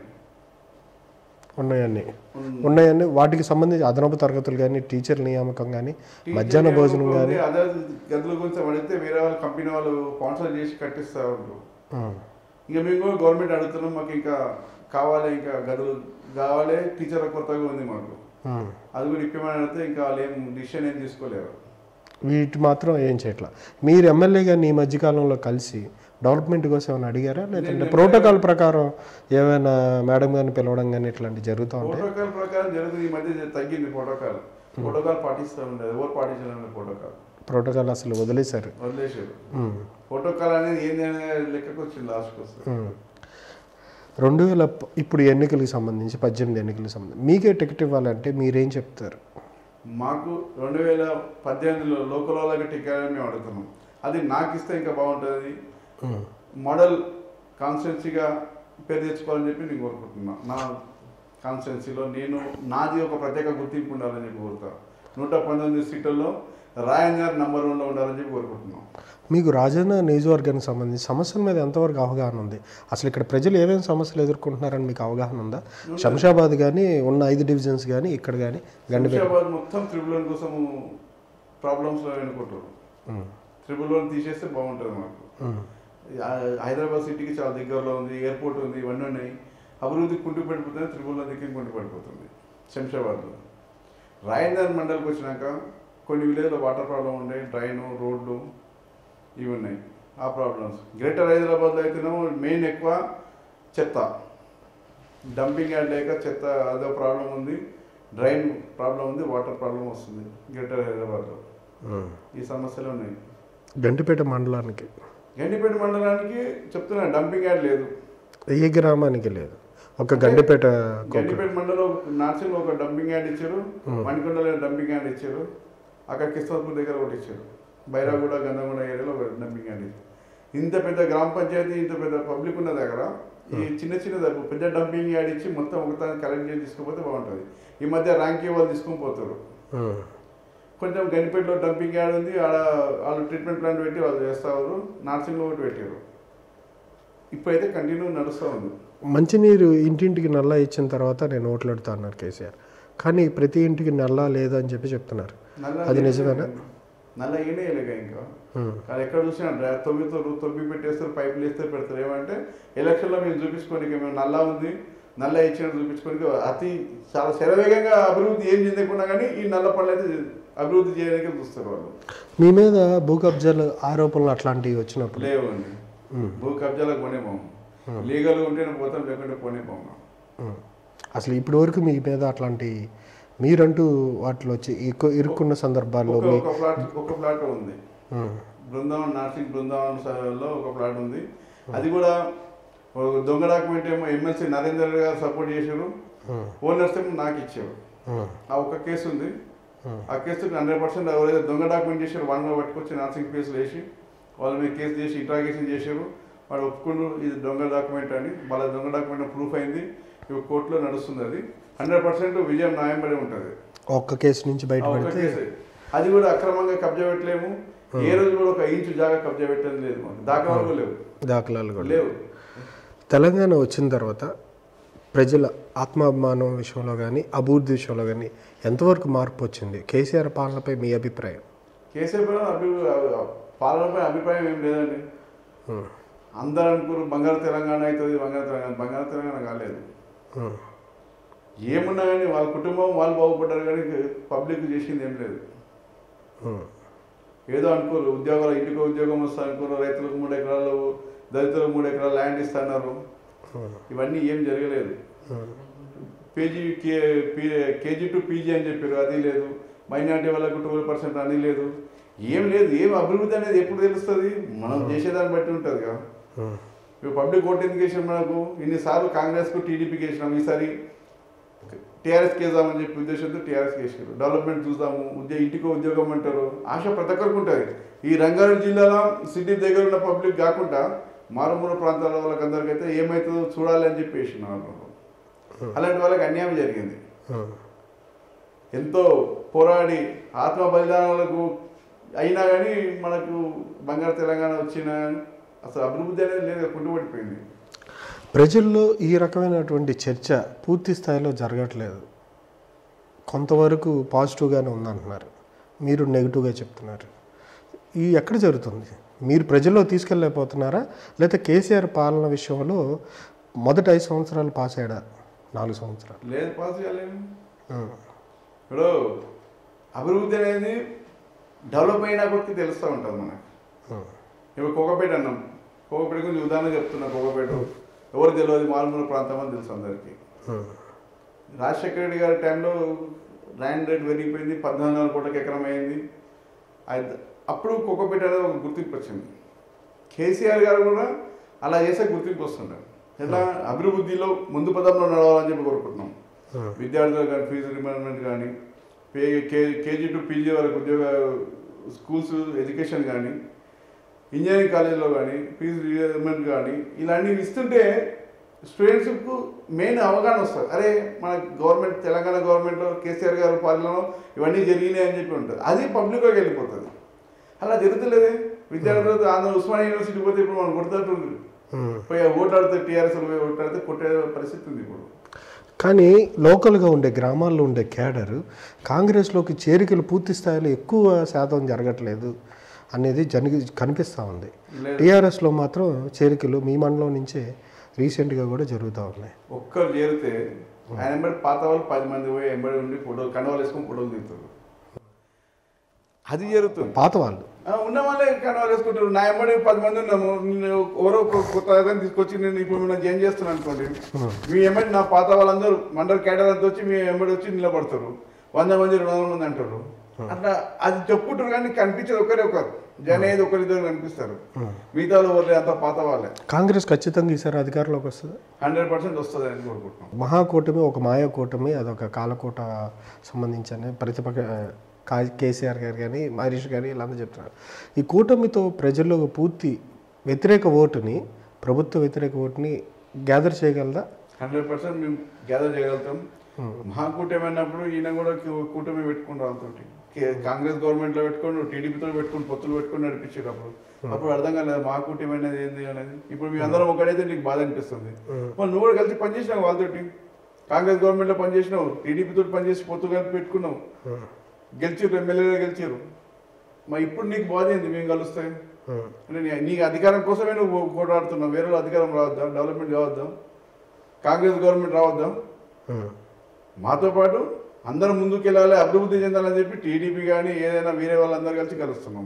Speaker 1: ఉన్నాయన్నీ
Speaker 2: ఉన్-
Speaker 1: ఉన్నాయన్నీ వాటికి సంబంధించి అదనపు తరగతులు కానీ టీచర్ నియామకం కానీ మధ్యాహ్న
Speaker 2: టీచర్
Speaker 1: భోజనం
Speaker 2: నియామకం
Speaker 1: కానీ
Speaker 2: ఉంది. అదే గదుల గురించి అడిగితే వేరే వాళ్ళ కంపెనీ వాళ్ళు స్పాన్సర్ చేసి కట్టిస్తా ఉంటారు ఇంకా మేము కూడా గవర్నమెంట్ అడుగుతున్నాం మాకు ఇంకా కావాలి ఇంకా గదులు కావాలి టీచర్ కొత్తగా ఉంది మాకు అది కూడా ఇప్పమని అడిగితే ఇంకా వాళ్ళు ఏం డిసిషన్ ఏం తీసుకోలేరు
Speaker 1: వీటి మాత్రం ఏం చేయట్లా మీరు ఎమ్మెల్యే గారిని ఈ మధ్యకాలంలో కలిసి డెవలప్మెంట్ కోసం ఏమైనా అడిగారా లేదంటే
Speaker 2: నేను
Speaker 1: ప్రోటోకాల్ ప్రకారం ఏమైనా మేడం గారిని పిలవడం కానీ ఇట్లాంటివి జరుగుతూ ఉంటాయి
Speaker 2: ప్రోటోకాల్ ప్రకారం జరుగుతుంది ఈ మధ్య తగ్గింది ప్రోటోకాల్ ప్రోటోకాల్ పాటిస్తూ ఉండేది ఎవరు పాటించడం ప్రోటోకాల్
Speaker 1: ప్రోటోకాల్ అసలు వదిలేశారు
Speaker 2: వదిలేసారు
Speaker 1: ఉమ్.
Speaker 2: ప్రోటోకాల్ అనేది ఏంది అనేది లెక్కకు వచ్చింది లాస్ట్కి వస్తుంది
Speaker 1: ఉమ్. రెండు వేల ప- ఇప్పుడు ఎన్నికలకు సంబంధించి పద్దెనిమిది ఎన్నికలకు సంబంధించి మీకే టికెట్ ఇవ్వాలంటే మీరేం చెప్తారు
Speaker 2: మాకు రెండు వేల పద్దెనిమిదిలో లోకల్ వాళ్ళకి టికెట్ మేము అడుగుతున్నాం అది నాకు ఇస్తే ఇంకా బాగుంటుంది
Speaker 1: ఉమ్.
Speaker 2: మోడల్ కాన్స్టిట్యున్సీగా పేరు తెచ్చుకోవాలని చెప్పి నేను కోరుకుంటున్నా నా కాన్స్టిట్యున్సీలో నేను నాది ఒక ప్రత్యేక గుర్తింపు ఉండాలని చెప్పి కోరుతా నూట పంతొమ్మిది సీట్లలో రాయన్ నంబర్ వన్లో ఉండాలని చెప్పి కోరుకుంటున్నాం
Speaker 1: మీకు రాజన్న నియోజకవర్గానికి సంబంధించి సమస్యల మీద ఎంతవరకు అవగాహన ఉంది అసలు ఇక్కడ ప్రజలు ఏమేమి సమస్యలు ఎదుర్కొంటున్నారని మీకు అవగాహన ఉందా శంషాబాద్ కానీ ఉన్న ఐదు డివిజన్స్ కానీ ఇక్కడ కానీ గండిపేట
Speaker 2: శంషాబాద్ మొత్తం త్రిబుల్ వన్ కోసం ప్రాబ్లమ్స్లో ఎన్నుకుంటారు
Speaker 1: ఉమ్.
Speaker 2: త్రిబుల్ వన్ తీసేస్తే బాగుంటుంది మాకు
Speaker 1: ఉమ్.
Speaker 2: ఆ- హైదరాబాద్ సిటీకి చాలా దగ్గరలో ఉంది ఎయిర్పోర్ట్ ఉంది ఇవన్నీ ఉన్నాయి అభివృద్ధి కుంటు పడిపోతుంది త్రిపుల్ దగ్గరికి కుంటు పడిపోతుంది శంషాబాద్లో రాయందర్ మండలికి వచ్చినాక కొన్ని విలేజ్లో వాటర్ ప్రాబ్లం ఉండే డ్రైన్ రోడ్లు ఇవి ఉన్నాయి ఆ ప్రాబ్లమ్స్ గ్రేటర్ హైదరాబాద్లో అయితేనేమో మెయిన్ ఎక్కువ చెత్త డంపింగ్ యార్డ్ లేక చెత్త అదో ప్రాబ్లం ఉంది డ్రైన్ ప్రాబ్లం ఉంది వాటర్ ప్రాబ్లం వస్తుంది గ్రేటర్ హైదరాబాద్లో
Speaker 1: ఉమ్.
Speaker 2: ఈ సమస్యలు ఉన్నాయి
Speaker 1: గంటిపేట మండలానికి
Speaker 2: గండిపేట మండలానికి చెప్తున్నా డంపింగ్ యార్డ్ లేదు
Speaker 1: ఏ గ్రామానికి లేదు ఒక గండిపేట కోక
Speaker 2: గండిపేట మండలం నార్సింగ్ ఒక డంపింగ్ యార్డ్ ఇచ్చారు మణికొండలో డంపింగ్ యార్డ్ ఇచ్చారు అక్కడ కిస్మత్పూర్ దగ్గర ఒకటి ఇచ్చారు బైరాగూడ గంధగూడ ఏరియాలో ఒక డంపింగ్ యార్డ్ ఇచ్చారు ఇంత పెద్ద గ్రామ పంచాయతీ ఇంత పెద్ద పబ్లిక్ ఉన్న దగ్గర ఈ చిన్న చిన్న దగ్గర పెద్ద డంపింగ్ యార్డ్ ఇచ్చి మొత్తం ఒకసారి కలెక్ట్ చేసి తీసుకుపోతే బాగుంటుంది ఈ మధ్య ర్యాంకీ వాళ్ళు తీసుకొని పోతారు
Speaker 1: ఉమ్.
Speaker 2: కొంచెం గనిపేటలో డంపింగ్ యార్డ్ ఉంది ఆడ వాళ్ళు ట్రీట్మెంట్ ప్లాంట్ పెట్టి వాళ్ళు చేస్తారు నార్సింగ్లో ఒకటి పెట్టారు ఇప్పుడైతే కంటిన్యూ నడుస్తూ ఉంది
Speaker 1: మంచినీరు ఇంటింటికి నల్లా ఇచ్చిన తర్వాత నేను ఓట్లాడుతా అన్నారు కేసీఆర్ కానీ ప్రతి ఇంటికి నల్లా లేదు అని చెప్పి చెప్తున్నారు
Speaker 2: నల్ల
Speaker 1: అది నిజమేనా?
Speaker 2: నల్ల ఈయనే ఇలాగ ఇంకా
Speaker 1: ఉమ్.
Speaker 2: కానీ ఎక్కడ చూసినా డ్రా తొమ్మిదితో తొమ్మిది పెట్టేస్తారు పైపులు వేస్తే పెడతారు ఏమంటే ఎలక్షన్లో మేము చూపించుకోనికి మేము నల్లా ఉంది నల్ల ఇచ్చినట్టు చూపించుకోనికి అతి చాలా శరవేగంగా అభివృద్ధి ఏం చెందకుండా కానీ ఈ నల్ల పనులు అయితే అభివృద్ధి చేయడానికి చూస్తారు వాళ్ళు
Speaker 1: మీ మీద భూ కబ్జాలు ఆరోపణలు అట్లాంటివి వచ్చినప్పుడు
Speaker 2: లేవండి
Speaker 1: ఉమ్.
Speaker 2: భూ కబ్జాలకు పోనేపోము లీగల్గా ఉంటేనే పోతాం లేకుంటే పోనేపోము
Speaker 1: ఉమ్. అసలు ఇప్పటి వరకు మీ మీద అట్లాంటి మీరంటూ వాటిలో వచ్చి ఇరుక్కు- ఇరుక్కున్న సందర్భాల్లో
Speaker 2: ఒక
Speaker 1: మీ
Speaker 2: ఒక ప్లాట్ ఒక ప్లాట్ ఉంది
Speaker 1: ఉమ్.
Speaker 2: బృందావన్ నర్సింగ్ బృందావన్ లో ఒక ప్లాట్ ఉంది అది కూడా ఒక దొంగ డాక్యుమెంట్ ఏమో ఎమ్మెల్సీ నరేందర్ గారు సపోర్ట్ చేశారు
Speaker 1: ఉమ్.
Speaker 2: ఓనర్స్ ఏమో నాకు ఇచ్చారు
Speaker 1: ఉమ్.
Speaker 2: ఆ ఒక కేసు ఉంది
Speaker 1: ఉమ్.
Speaker 2: ఆ కేసు హండ్రెడ్ పర్సెంట్ ఎవరైతే దొంగ డాక్యుమెంట్ చేశారు వాళ్ళని పట్టుకొచ్చి నర్సింగ్ కేసులు వేసి వాళ్ళ మీద కేసు చేసి ఇంట్రాగేషన్ చేశారు వాడు ఒప్పుకుండు ఇది దొంగ డాక్యుమెంట్ అని వాళ్ళ దొంగ డాక్యుమెంట్ ప్రూఫ్ అయింది ఇప్పుడు కోర్టులో నడుస్తుంది అది హండ్రెడ్ పర్సెంట్ విజయం న్యాయంబడి ఉంటుంది
Speaker 1: ఒక్క కేసు నుంచి
Speaker 2: ఆ ఒక్క
Speaker 1: బయటపడితే
Speaker 2: కేసే. అది కూడా అక్రమంగా కబ్జా పెట్టలేము ఏ రోజు కూడా ఒక ఇంచు జాగా కబ్జా పెట్టేది లేదు మాకు దాఖలాలు కూడా లేవు
Speaker 1: దాఖలాలు కూడా
Speaker 2: లేవు
Speaker 1: తెలంగాణ వచ్చిన తర్వాత ప్రజల ఆత్మాభిమానం విషయంలో కానీ అభివృద్ధి విషయంలో కానీ ఎంతవరకు మార్పు వచ్చింది కేసీఆర్ పాలనపై మీ అభిప్రాయం
Speaker 2: కేసీఆర్ పైన అభి పాలనపై అభిప్రాయం ఏం లేదండి
Speaker 1: ఉమ్.
Speaker 2: అందరూ అనుకున్నారు బంగారు తెలంగాణ అవుతుంది బంగారు తెలంగాణ బంగారు తెలంగాణ కాలేదు
Speaker 1: ఉమ్.
Speaker 2: ఏమున్నా కానీ వాళ్ళ కుటుంబం వాళ్ళు బాగుపడ్డారు కానీ పబ్లిక్ చేసింది ఏం లేదు
Speaker 1: ఉమ్.
Speaker 2: ఏదో అనుకోరు ఉద్యోగాలు ఇంటికి ఉద్యోగం వస్తా అనుకోరు రైతులకు మూడు ఎకరాలు దళితులకు మూడు ఎకరాలు ల్యాండ్ ఇస్తున్నారు
Speaker 1: ఉమ్.
Speaker 2: ఇవన్నీ ఏం జరగలేదు
Speaker 1: ఉమ్.
Speaker 2: పేజీ కే కేజీ టు పీజీ అని చెప్పారు అది లేదు మైనార్టీ వాళ్ళకు ట్వెల్వ్ పర్సెంట్ అని లేదు ఏం లేదు ఏం అభివృద్ధి అనేది ఎప్పుడు తెలుస్తుంది మనం చేసేదాన్ని బట్టి ఉంటుంది కదా
Speaker 1: ఉమ్.
Speaker 2: ఇప్పుడు పబ్లిక్ ఓట్ ఎందుకు వేసాం మనకు ఇన్నిసార్లు కాంగ్రెస్కు టీడీపీకి వేసినాం ఈసారి టీఆర్ఎస్కి వేద్దామని చెప్పి ఉద్దేశంతో టీఆర్ఎస్కి వేసారు డెవలప్మెంట్ చూద్దాము ఉద్యోగ ఇంటికి ఉద్యోగం అంటారు ఆశ ప్రతి ఒక్కరికి ఉంటుంది ఈ రంగారెడ్డి జిల్లాలో సిటీ దగ్గర ఉన్న పబ్లిక్ కాకుండా మారుమూల ప్రాంతాల వాళ్ళకందరికైతే ఏమవుతుందో చూడాలి అని చెప్పి వేసిన వాళ్ళు అలాంటి వాళ్ళకి అన్యాయం జరిగింది
Speaker 1: ఉమ్.
Speaker 2: ఎంతో పోరాడి ఆత్మ బలిదానాలకు అయినా కానీ మనకు బంగారు తెలంగాణ వచ్చిన అసలు అభివృద్ధి అనేది లేదు కుంటుపడిపోయింది
Speaker 1: ప్రజల్లో ఈ రకమైనటువంటి చర్చ పూర్తి స్థాయిలో జరగట్లేదు కొంతవరకు పాజిటివ్గానే ఉందంటున్నారు మీరు నెగిటివ్గా చెప్తున్నారు ఈ ఎక్కడ జరుగుతుంది మీరు ప్రజల్లో తీసుకెళ్ళలేకపోతున్నారా లేదా కేసీఆర్ పాలన విషయంలో మొదటి ఐదు సంవత్సరాలు పాస్ అయ్యాడా నాలుగు సంవత్సరాలు
Speaker 2: లేదు పాస్ కాలేదు
Speaker 1: ఉమ్.
Speaker 2: ఇప్పుడు అభివృద్ధి అనేది డెవలప్ అయినా కొద్ది తెలుస్తూ ఉంటుంది మనకు
Speaker 1: ఉమ్.
Speaker 2: ఇప్పుడు కోకపేట అన్నాం కోకపేట గురించి ఉదాహరణ చెప్తున్నా కోకపేట ఎవరు తెలియదు మారుమూల ప్రాంతం అని తెలుసు అందరికీ
Speaker 1: ఉమ్.
Speaker 2: రాజశేఖర రెడ్డి గారి టైంలో ల్యాండ్ రేట్ పెరిగిపోయింది పద్నాలుగు వందల కోట్లకి ఎకరం అయింది అది- అప్పుడు కోకోపేట అనేది ఒక గుర్తింపు వచ్చింది కేసీఆర్ గారు కూడా అలా చేసే గుర్తింపు వస్తున్నారు ఎలా అభివృద్ధిలో ముందు పదంలో నడవాలని చెప్పి కోరుకుంటున్నాం
Speaker 1: ఉమ్.
Speaker 2: విద్యార్థులకు కానీ ఫీజు రిమెంబర్మెంట్ కానీ పే కే కేజీ టు పీజీ వరకు ఉద్యోగ స్కూల్స్ ఎడ్యుకేషన్ కానీ ఇంజనీరింగ్ కాలేజీలో కానీ ఫీజు రిమెంబర్మెంట్ కానీ ఇలాంటివి ఇస్తుంటే స్టూడెంట్స్కు మెయిన్ అవగాహన వస్తుంది అరే మన గవర్నమెంట్ తెలంగాణ గవర్నమెంట్లో కేసీఆర్ గారు పాలనలో ఇవన్నీ జరిగినాయి అని చెప్పి ఉంటుంది అది పబ్లిక్లోకి వెళ్ళిపోతుంది అలా జరుగుతలేదే విద్యార్థులు ఆంధ్ర ఉస్మానియా యూనివర్సిటీ పోతే ఇప్పుడు మనం కొడుతుంటుంది
Speaker 1: ఉమ్.
Speaker 2: పోయి ఓట్లాడితే టీఆర్ఎస్ పోయి ఓట్లాడితే కొట్టే పరిస్థితి ఉంది ఇప్పుడు
Speaker 1: కానీ లోకల్గా ఉండే గ్రామాల్లో ఉండే క్యాడర్ కాంగ్రెస్లోకి చేరికలు పూర్తి స్థాయిలో ఎక్కువ శాతం జరగట్లేదు అనేది జరిగి కనిపిస్తూ ఉంది
Speaker 2: లేదు.
Speaker 1: టీఆర్ఎస్లో మాత్రం చేరికలు మీ మండలం నుంచే రీసెంట్గా కూడా జరుగుతూ ఉన్నాయి
Speaker 2: ఒక్కరు చేరితే ఆయన ఎంబడి పాత వాళ్ళు పది మంది పోయి ఎంబడి ఉండి ఫోటో కండవాలు వేసుకొని ఫోటోలు దిగుతారు అది జరుగుతుంది
Speaker 1: పాత వాళ్ళు
Speaker 2: ఆ, ఉన్న వాళ్ళే కండవాలు వేసుకుంటారు నా ఎంబడి పది మంది ఉన్నాము నేను ఎవరో ఒక కొత్త అతను తీసుకొచ్చి నేను ఇప్పుడు మిమ్మల్ని ఏం చేస్తున్నాను అనుకోండి మీ ఎంబడి నా పాత వాళ్ళందరూ మండల కేడర్ అంతా వచ్చి మీ ఎంబడి వచ్చి నిలబడతారు వంద మంది రెండు వందల మంది అంటారు అట్లా అది చెప్పుకుంటారు కానీ కనిపించేది ఒకరే ఒకరు జన ఏది ఒకరిద్దరు కనిపిస్తారు మిగతా వాళ్ళు అంత పాత వాళ్ళే
Speaker 1: కాంగ్రెస్ ఖచ్చితంగా ఈసారి అధికారంలోకి వస్తుంది
Speaker 2: హండ్రెడ్ పర్సెంట్ వస్తుంది అని కోరుకుంటున్నాం
Speaker 1: మహాకూటమి ఒక మాయా కూటమి అదొక కాలకూట సంబంధించిన ప్రతిపక్ష కా- కేసీఆర్ గారు కానీ హరీష్ గారు వీళ్ళందరూ చెప్తున్నారు ఈ కూటమితో ప్రజల్లో ఒక పూర్తి వ్యతిరేక ఓటుని ప్రభుత్వ వ్యతిరేక ఓటుని గ్యాదర్ చేయగలదా
Speaker 2: హండ్రెడ్ పర్సెంట్ మేము గ్యాదర్ చేయగలుగుతాం మహాకూటమి అన్నప్పుడు ఈయన కూడా కూ- కూటమి పెట్టుకుని వాళ్ళతోటి కే- కాంగ్రెస్ గవర్నమెంట్ లో పెట్టుకొని టీడీపీతో పెట్టుకుని పొత్తులు పెట్టుకుని నడిపించారు అప్పుడు అప్పుడు అర్థం కాలేదు మహాకూటమి అనేది ఏంది అనేది ఇప్పుడు మీ అందరం ఒకటైతే నీకు బాధ అనిపిస్తుంది మరి నువ్వు కూడా కలిసి పనిచేసినావు వాళ్ళతోటి కాంగ్రెస్ గవర్నమెంట్ లో పనిచేసినావు టీడీపీతో పనిచేసి పొత్తు కలిపి పెట్టుకున్నావు గెలిచిర్రు ఎమ్మెల్యేగా గెలిచారు మరి ఇప్పుడు నీకు బాధ ఏంది మేము కలుస్తాయి అంటే నీ- నీకు అధికారం కోసమే నువ్వు పోరాడుతున్నావు వేరే వాళ్ళ అధికారం రావద్దా డెవలప్మెంట్ కావద్దా కాంగ్రెస్ గవర్నమెంట్ రావద్దా మాతో పాటు అందరం ముందుకు వెళ్ళాలి అభివృద్ధి చెందాలని చెప్పి టీడీపీ కానీ ఏదైనా వేరే వాళ్ళందరూ కలిసి కలుస్తున్నాం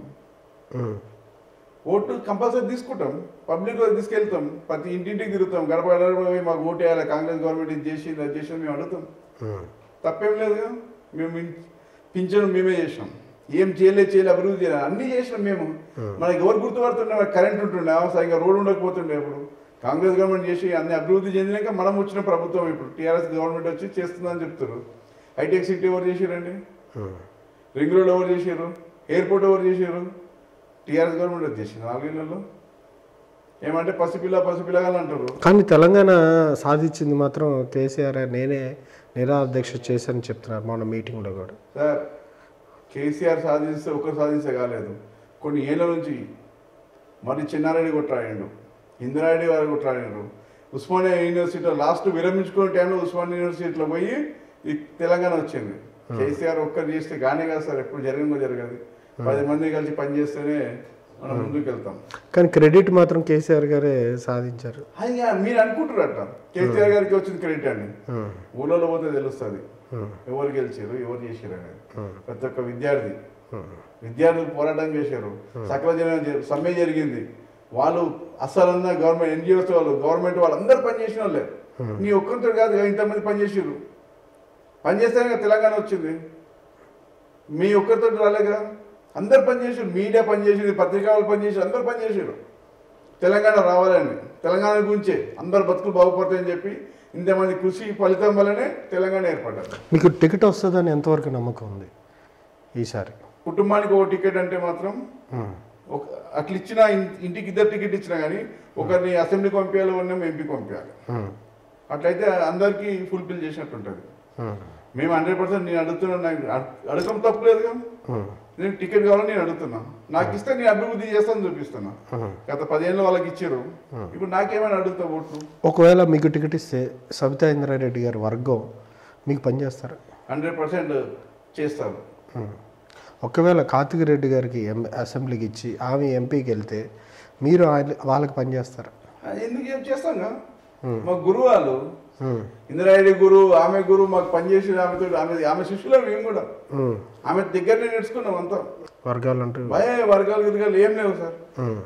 Speaker 2: ఓటు కంపల్సరీ తీసుకుంటాం పబ్లిక్ తీసుకెళ్తాం ప్రతి ఇంటింటికి తిరుగుతాం గడప గడప పోయి మాకు ఓటు వేయాలి కాంగ్రెస్ గవర్నమెంట్ ఇది చేసింది అది చేసింది మేము అడుగుతాం తప్పేం లేదు కదా మేము ఇన్- పింఛను మేమే చేసినాం ఏం చేయలేదు చేయలేదు అభివృద్ధి చేయలేదు అన్నీ చేసినాం మేము మనకి ఎవరు గుర్తుపడుతుండే కరెంట్ ఉంటుండే సరిగ్గా రోడ్డు ఉండకపోతుండే ఇప్పుడు కాంగ్రెస్ గవర్నమెంట్ చేసి అన్ని అభివృద్ధి చెందినాక మనం వచ్చిన ప్రభుత్వం ఇప్పుడు టీఆర్ఎస్ గవర్నమెంట్ వచ్చి చేస్తుందని చెప్తారు హైటెక్ సిటీ ఎవరు చేసారండి రింగ్ రోడ్ ఎవరు చేసారు ఎయిర్పోర్ట్ ఎవరు చేసారు టీఆర్ఎస్ గవర్నమెంట్ వచ్చి చేసింది నాలుగేళ్లలో ఏమంటే పసిపిల్ల పసిపిల్లగాలు అంటారు
Speaker 1: కానీ తెలంగాణ సాధించింది మాత్రం కేసీఆర్ నేనే నిరాధ్యక్ష చేశానని చెప్తున్నారు మన మీటింగ్లో కూడా
Speaker 2: సార్ కేసీఆర్ సాధిస్తే ఒకరు సాధిస్తే కాలేదు కొన్ని ఏళ్ళ నుంచి మరి చిన్నారెడ్డి కొట్లాడిండు ఇందిరారెడ్డి గారు కొట్లాడిండ్రు ఉస్మానియా యూనివర్సిటీలో లాస్ట్ విరమించుకునే టైంలో ఉస్మానియా యూనివర్సిటీలో పోయి ఈ తెలంగాణ వచ్చింది కేసీఆర్ ఒక్కరు చేస్తే గానే కాదు సార్ ఎప్పుడు జరిగిందో జరగదు పది మంది కలిసి పనిచేస్తేనే మనం ముందుకు వెళ్తాం
Speaker 1: కానీ క్రెడిట్ మాత్రం కేసీఆర్ గారే సాధించారు
Speaker 2: అది ఇక మీరు అనుకుంటారట కేసీఆర్ గారికి వచ్చింది క్రెడిట్ అని ఊళ్ళో పోతే తెలుస్తుంది ఎవరు గెలిచారు ఎవరు చేశారు అనేది ప్రతి ఒక్క విద్యార్థి విద్యార్థులు పోరాటం చేశారు సకల జన జ- సమ్మె జరిగింది వాళ్ళు అసలన్నా గవర్నమెంట్ ఎన్జిఓస్ వాళ్ళు గవర్నమెంట్ వాళ్ళు అందరు పనిచేసిన వాళ్ళే నీ ఒక్కరితో కాదు కదా ఇంతమంది పనిచేసారు పనిచేస్తేనే కదా తెలంగాణ వచ్చింది మీ ఒక్కరితో రాలేగా అందరు పనిచేసారు మీడియా పనిచేసింది పత్రికా వాళ్ళు పనిచేసారు అందరు పనిచేసారు తెలంగాణ రావాలని తెలంగాణ గురించే అందరు బతుకులు బాగుపడతాయని చెప్పి ఇంతమంది కృషి ఫలితం వల్లనే తెలంగాణ ఏర్పడ్డది
Speaker 1: మీకు టికెట్ వస్తుందని ఎంతవరకు నమ్మకం ఉంది ఈసారి
Speaker 2: కుటుంబానికి ఓ టికెట్ అంటే మాత్రం ఒక అట్లా ఇచ్చిన ఇన్- ఇంటికి ఇద్దరు టికెట్ ఇచ్చినా కానీ ఒకరిని అసెంబ్లీకి పంపించాలి ఉన్నాం ఎంపీకి పంపించాలి అట్లయితే అందరికీ ఫుల్ఫిల్ చేసినట్టు ఉంటుంది మేము హండ్రెడ్ పర్సెంట్ నేను అడుగుతున్నాను నాకు అడ్- అడగడం తప్పులేదుగా నేను టికెట్ కావాలని నేను అడుగుతున్నా నాకు ఇస్తే నేను అభివృద్ధి చేస్తాను చూపిస్తున్నా గత పదిహేను వాళ్ళకి ఇచ్చారు ఇప్పుడు నాకేమైనా అడుగుతా ఓట్లు
Speaker 1: ఒకవేళ మీకు టికెట్ ఇస్తే సబితా ఇంద్రారెడ్డి గారి వర్గం మీకు పనిచేస్తారా
Speaker 2: హండ్రెడ్ పర్సెంట్ చేస్తారు
Speaker 1: ఒకవేళ కార్తిక్ రెడ్డి గారికి ఎం అసెంబ్లీకి ఇచ్చి ఆమె ఎంపీకి వెళ్తే మీరు ఆయన- వాళ్ళకి పనిచేస్తారా
Speaker 2: అది ఎందుకు ఏం చేస్తాంగా మా గురువు వాళ్ళు ఇందిరారెడ్డి గురువు ఆమె గురువు మాకు పనిచేసి ఆమెతో ఆమె ఆమె శిష్యులు మేము కూడా ఆమె దగ్గరనే నేర్చుకున్నాం అంతా
Speaker 1: వర్గాలు అంటూ
Speaker 2: భయ వర్గాలు గిరిగాలు ఏం లేవు సార్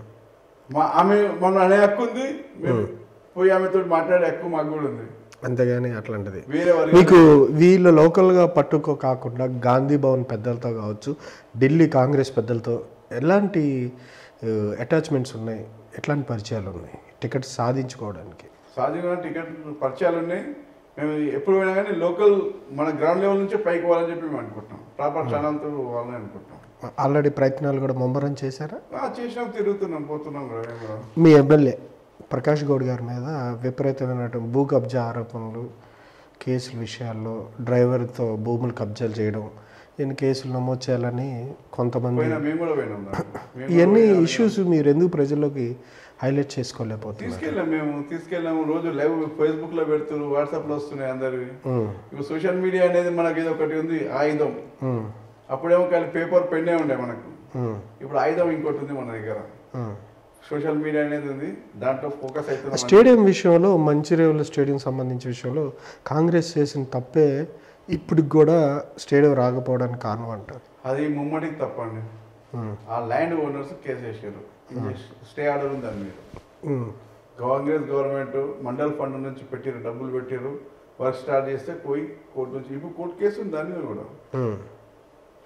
Speaker 2: మా ఆమె మన అనే హక్కు ఉంది మేము పోయి ఆమెతో మాట్లాడే హక్కు మాకు కూడా ఉంది
Speaker 1: అంతేగాని అట్లాంటిది
Speaker 2: వేరే వర్గాలు
Speaker 1: మీకు వీళ్ళు లోకల్గా పట్టుకో కాకుండా గాంధీ భవన్ పెద్దలతో కావచ్చు ఢిల్లీ కాంగ్రెస్ పెద్దలతో ఎలాంటి అటాచ్మెంట్స్ ఉన్నాయి ఎట్లాంటి పరిచయాలు ఉన్నాయి టికెట్ సాధించుకోవడానికి
Speaker 2: సాధ్యంగా టికెట్ పరిచయాలు ఉన్నాయి మేము ఎప్పుడు పోయినా కానీ లోకల్ మన గ్రౌండ్ లెవెల్ నుంచే పైకి పోవాలని చెప్పి మేము అనుకుంటున్నాం ప్రాపర్ ఛానల్తో పోవాలని అనుకుంటున్నాం
Speaker 1: ఆల్రెడీ ప్రయత్నాలు కూడా ముమ్మరం చేశారా
Speaker 2: ఆ, చేసినాం తిరుగుతున్నాం పోతున్నాం కూడా మేము కూడా
Speaker 1: మీ ఎమ్మెల్యే ప్రకాష్ గౌడ్ గారి మీద విపరీతమైన భూ కబ్జా ఆరోపణలు కేసుల విషయాల్లో డ్రైవర్తో భూములు కబ్జాలు చేయడం ఈయన కేసులు నమోదు చేయాలని కొంతమంది
Speaker 2: పోయినా మేము కూడా పోయినాం దాంట్లో. మేము కూడా
Speaker 1: ఇవన్నీ
Speaker 2: పోయినాం.
Speaker 1: ఇష్యూస్ మీరు ఎందుకు ప్రజల్లోకి హైలైట్ చేసుకోలేకపోతున్నారు
Speaker 2: తీసుకెళ్ళాం మేము తీసుకెళ్ళాము రోజు లైవ్ ఫేస్బుక్ లో పెడుతున్నారు వాట్సాప్ లో వస్తున్నాయి అందరివి
Speaker 1: ఉమ్,
Speaker 2: ఇప్పుడు సోషల్ మీడియా అనేది మనకి ఇది ఒకటి ఉంది ఆయుధం
Speaker 1: ఉమ్,
Speaker 2: అప్పుడేమో కానీ పేపర్ పెన్నే ఉండే మనకు
Speaker 1: ఉమ్,
Speaker 2: ఇప్పుడు ఆయుధం ఇంకోటి ఉంది మన దగ్గర
Speaker 1: ఉమ్.
Speaker 2: సోషల్ మీడియా అనేది ఉంది దాంట్లో ఫోకస్ అవుతుంది మన-
Speaker 1: స్టేడియం విషయంలో మంచిర్యాల స్టేడియం సంబంధించిన విషయంలో కాంగ్రెస్ చేసిన తప్పే ఇప్పటికి కూడా స్టేడియం రాకపోవడానికి కారణం అంటారు
Speaker 2: అది ముమ్మడికి తప్పండి
Speaker 1: ఉమ్,
Speaker 2: ఆ ల్యాండ్ ఓనర్స్ కేసు వేసారు స్టే ఆర్డర్ ఉంది దాని మీద
Speaker 1: ఉమ్,
Speaker 2: కాంగ్రెస్ గవర్నమెంట్ మండల్ ఫండ్ నుంచి పెట్టారు డబ్బులు పెట్టారు వర్క్ స్టార్ట్ చేస్తే పోయి కోర్టు నుంచి ఇప్పుడు కోర్టు కేసు ఉంది దాని మీద కూడా
Speaker 1: ఉమ్.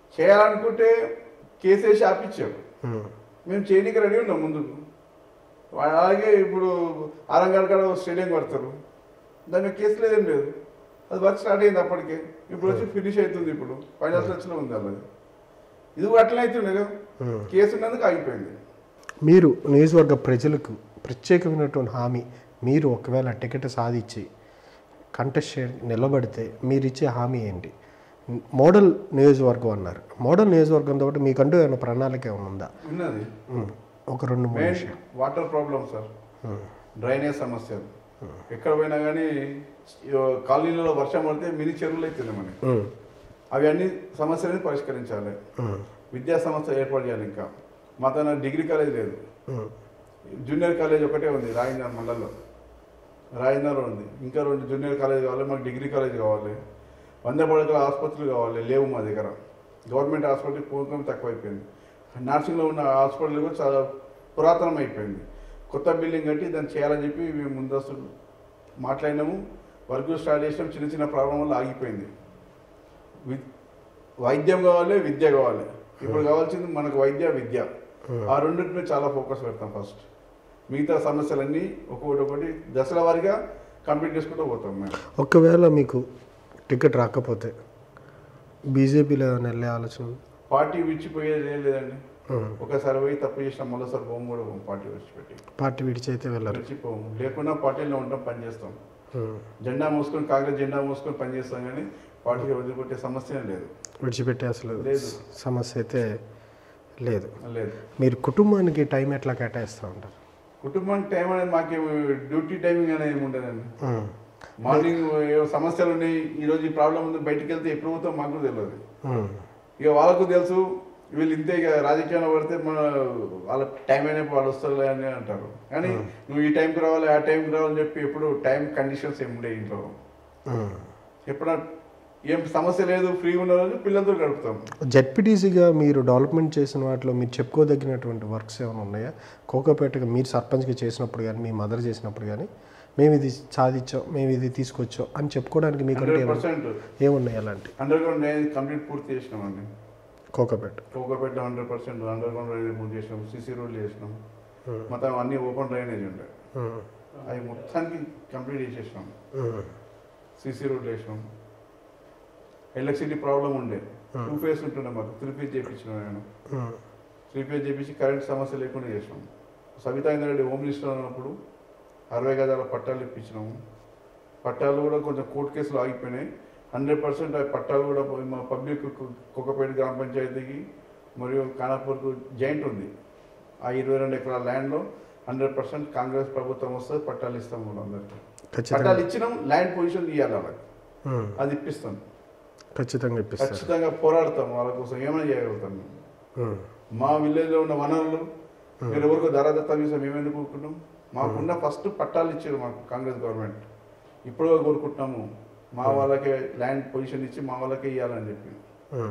Speaker 2: చేయాలనుకుంటే కేసేసి ఆపించారు
Speaker 1: ఉమ్,
Speaker 2: మేము చేయడానికి రెడీ ఉన్నాం ముందుకు వా- అలాగే ఇప్పుడు ఆరంగల్ కాడ స్టేడియం కడతారు దాని మీద కేసు లేదేం లేదు అది వర్క్ స్టార్ట్ అయింది అప్పటికే ఇప్పుడు వచ్చి ఫినిష్ అవుతుంది ఇప్పుడు ఫైనల్ స్టెచ్లో ఉంది అది ఇది కూడా అట్లనే అవుతుండే కదా
Speaker 1: ఉమ్.
Speaker 2: కేసు ఉన్నందుకు ఆగిపోయింది
Speaker 1: మీరు నియోజకవర్గ ప్రజలకు ప్రత్యేకమైనటువంటి హామీ మీరు ఒకవేళ టికెట్ సాధించి కంటెస్ట్ చే- నిలబడితే మీరు ఇచ్చే హామీ ఏంటి మోడల్ నియోజకవర్గం అన్నారు మోడల్ నియోజకవర్గంతో పాటు మీకంటూ ఏమైనా ప్రణాళిక ఏమైనా ఉందా
Speaker 2: ఉన్నది
Speaker 1: ఉమ్, ఒక రెండు మూడు
Speaker 2: మెయిన్
Speaker 1: విషయాలు
Speaker 2: వాటర్ ప్రాబ్లం సార్
Speaker 1: ఉమ్,
Speaker 2: డ్రైనేజ్ సమస్య ఎక్కడ పోయినా కానీ కాలనీలలో వర్షం పడితే మినీ చెరువులు అవుతుంది మనకి
Speaker 1: ఉమ్,
Speaker 2: అవి అన్ని సమస్యలని పరిష్కరించాలి
Speaker 1: ఉమ్,
Speaker 2: విద్యా సంస్థ ఏర్పాటు చేయాలి ఇంకా మా తన డిగ్రీ కాలేజ్ లేదు
Speaker 1: ఉమ్,
Speaker 2: జూనియర్ కాలేజ్ ఒకటే ఉంది రాయిందర్ మండల్లో రాయిందర్లో ఉంది ఇంకా రెండు జూనియర్ కాలేజ్ కావాలి మాకు డిగ్రీ కాలేజ్ కావాలి వంద పడకల ఆసుపత్రులు కావాలి లేవు మా దగ్గర గవర్నమెంట్ హాస్పిటల్ పూర్వం తక్కువైపోయింది నర్సింగ్లో ఉన్న హాస్పిటల్ కూడా చాలా పురాతనం అయిపోయింది కొత్త బిల్డింగ్ కట్టి దాన్ని చేయాలని చెప్పి మేము ముందస్తు మాట్లాడినాము వర్క్ స్టార్ట్ చేసినాం చిన్న చిన్న ప్రాబ్లం వల్ల ఆగిపోయింది వి- వైద్యం కావాలి విద్య కావాలి ఇప్పుడు కావాల్సింది మనకు వైద్య విద్య ఆ రెండింటి మీద చాలా ఫోకస్ పెడతాం ఫస్ట్ మిగతా సమస్యలన్నీ ఒక్కొక్కటి ఒకటి దశల వారీగా కంప్లీట్ చేసుకుంటూ పోతాం మేము
Speaker 1: ఒకవేళ మీకు టికెట్ రాకపోతే బీజేపీలో ఏమైనా వెళ్ళే ఆలోచన ఉందా?
Speaker 2: పార్టీ విడిచిపోయేది ఏం లేదండి
Speaker 1: ఉమ్,
Speaker 2: ఒకసారి పోయి తప్పు చేసిన మళ్ళీసారి పోము కూడా పోము పార్టీ విడిచిపెట్టి
Speaker 1: పార్టీ విడిచి అయితే వెళ్ళరు
Speaker 2: విడిచిపోము లేకుండా పార్టీలో ఉంటాం పని చేస్తాం
Speaker 1: ఉమ్,
Speaker 2: జెండా మోసుకొని కాంగ్రెస్ జెండా మోసుకొని పని చేస్తాం కానీ పార్టీకి వదిలిపెట్టే సమస్య లేదు
Speaker 1: విడిచిపెట్టే అసలు
Speaker 2: లేదు.
Speaker 1: సమస్య అయితే లేదు
Speaker 2: లేదు
Speaker 1: మీరు కుటుంబానికి టైం ఎట్లా కేటాయిస్తూ ఉంటారు
Speaker 2: కుటుంబానికి టైం అనేది మాకేం డ్యూటీ టైమింగ్ అనేది ఏమి ఉండదండి
Speaker 1: ఉమ్,
Speaker 2: మార్నింగ్ ఏవో సమస్యలు ఉన్నాయి ఈ రోజు ఈ ప్రాబ్లం ఉంది బయటికి వెళ్తే ఎప్పుడు పోతాం మాకు కూడా తెలియదు
Speaker 1: ఉమ్,
Speaker 2: ఇక వాళ్ళకు తెలుసు వీళ్ళు ఇంతే ఇక రాజకీయంలో పడితే మన వాళ్ళ టైం అయినప్పుడు వాళ్ళు వస్తారు అని అంటారు కానీ నువ్వు ఈ టైంకి రావాలి ఆ టైంకి రావాలని చెప్పి ఎప్పుడు టైం కండిషన్స్ ఏమి ఉండే ఇంట్లో
Speaker 1: ఉమ్.
Speaker 2: ఎప్పుడన్నా ఏం సమస్య లేదు ఫ్రీ ఉన్న రోజు పిల్లలతో గడుపుతాం
Speaker 1: జెడ్పీటీసీగా మీరు డెవలప్మెంట్ చేసిన వాటిలో మీరు చెప్పుకోదగినటువంటి వర్క్స్ ఏమైనా ఉన్నాయా కోకోపేటగా మీరు సర్పంచ్గా చేసినప్పుడు కానీ మీ మదర్ చేసినప్పుడు కానీ మేము ఇది సాధించాం మేము ఇది తీసుకొచ్చాం అని చెప్పుకోవడానికి మీకంటే
Speaker 2: హండ్రెడ్
Speaker 1: ఏమైనా
Speaker 2: పర్సెంట్
Speaker 1: ఏమున్నాయి అలాంటి
Speaker 2: అండర్ గ్రౌండ్ డ్రైనేజ్ కంప్లీట్ పూర్తి చేసినామండి
Speaker 1: Kokapet
Speaker 2: Kokapet hundred percent underground drainage పూర్తి చేసినాం సిసి రోడ్లు చేసినాం మొత్తం అన్ని ఓపెన్ డ్రైనేజ్ ఉండే
Speaker 1: ఉమ్,
Speaker 2: అవి మొత్తానికి కంప్లీట్ చేసేసినాం
Speaker 1: ఉమ్,
Speaker 2: సిసి రోడ్లు వేసినాం ఎలక్ట్రిసిటీ ప్రాబ్లం ఉండే టూ ఫేస్ ఉంటుండే మాకు త్రీ ఫేజ్ చేయించిన నేను
Speaker 1: ఉమ్,
Speaker 2: త్రీ ఫేజ్ చేయించి కరెంట్ సమస్య లేకుండా చేసినాం సవితా ఇంద్రెడ్డి హోమ్ మినిస్టర్ ఉన్నప్పుడు అరవై గజాల పట్టాలు ఇప్పించినాము పట్టాలు కూడా కొంచెం కోర్టు కేసులు ఆగిపోయినాయి హండ్రెడ్ పర్సెంట్ ఆ పట్టాలు కూడా పోయి మా పబ్లిక్ కుక్కపేట గ్రామ పంచాయతీకి మరియు ఖానాపూర్కు జాయింట్ ఉంది ఆ ఇరవై రెండు ఎకరాల ల్యాండ్లో హండ్రెడ్ పర్సెంట్ కాంగ్రెస్ ప్రభుత్వం వస్తుంది పట్టాలు ఇస్తాం కూడా అందరికి
Speaker 1: ఖచ్చితంగా
Speaker 2: పట్టాలు ఇచ్చినాం ల్యాండ్ పొజిషన్ ఇవ్వాలి వాళ్ళకి
Speaker 1: ఉమ్,
Speaker 2: అది ఇప్పిస్తాం
Speaker 1: ఖచ్చితంగా ఇప్పిస్తారు
Speaker 2: ఖచ్చితంగా పోరాడతాం వాళ్ళ కోసం ఏమైనా చేయగలుగుతాం మేము.
Speaker 1: ఉమ్,
Speaker 2: మా విలేజ్లో ఉన్న వనరులు మీరు ఎవరికో ధరాదత్తం చేసాం మేము ఎందుకు కోరుకుంటాం మాకున్న ఫస్ట్ పట్టాలు ఇచ్చారు మాకు కాంగ్రెస్ గవర్నమెంట్ ఇప్పుడు కోరుకుంటున్నాము మా వాళ్ళకే ల్యాండ్ పొజిషన్ ఇచ్చి మా వాళ్ళకే ఇవ్వాలని చెప్పి
Speaker 1: ఉమ్,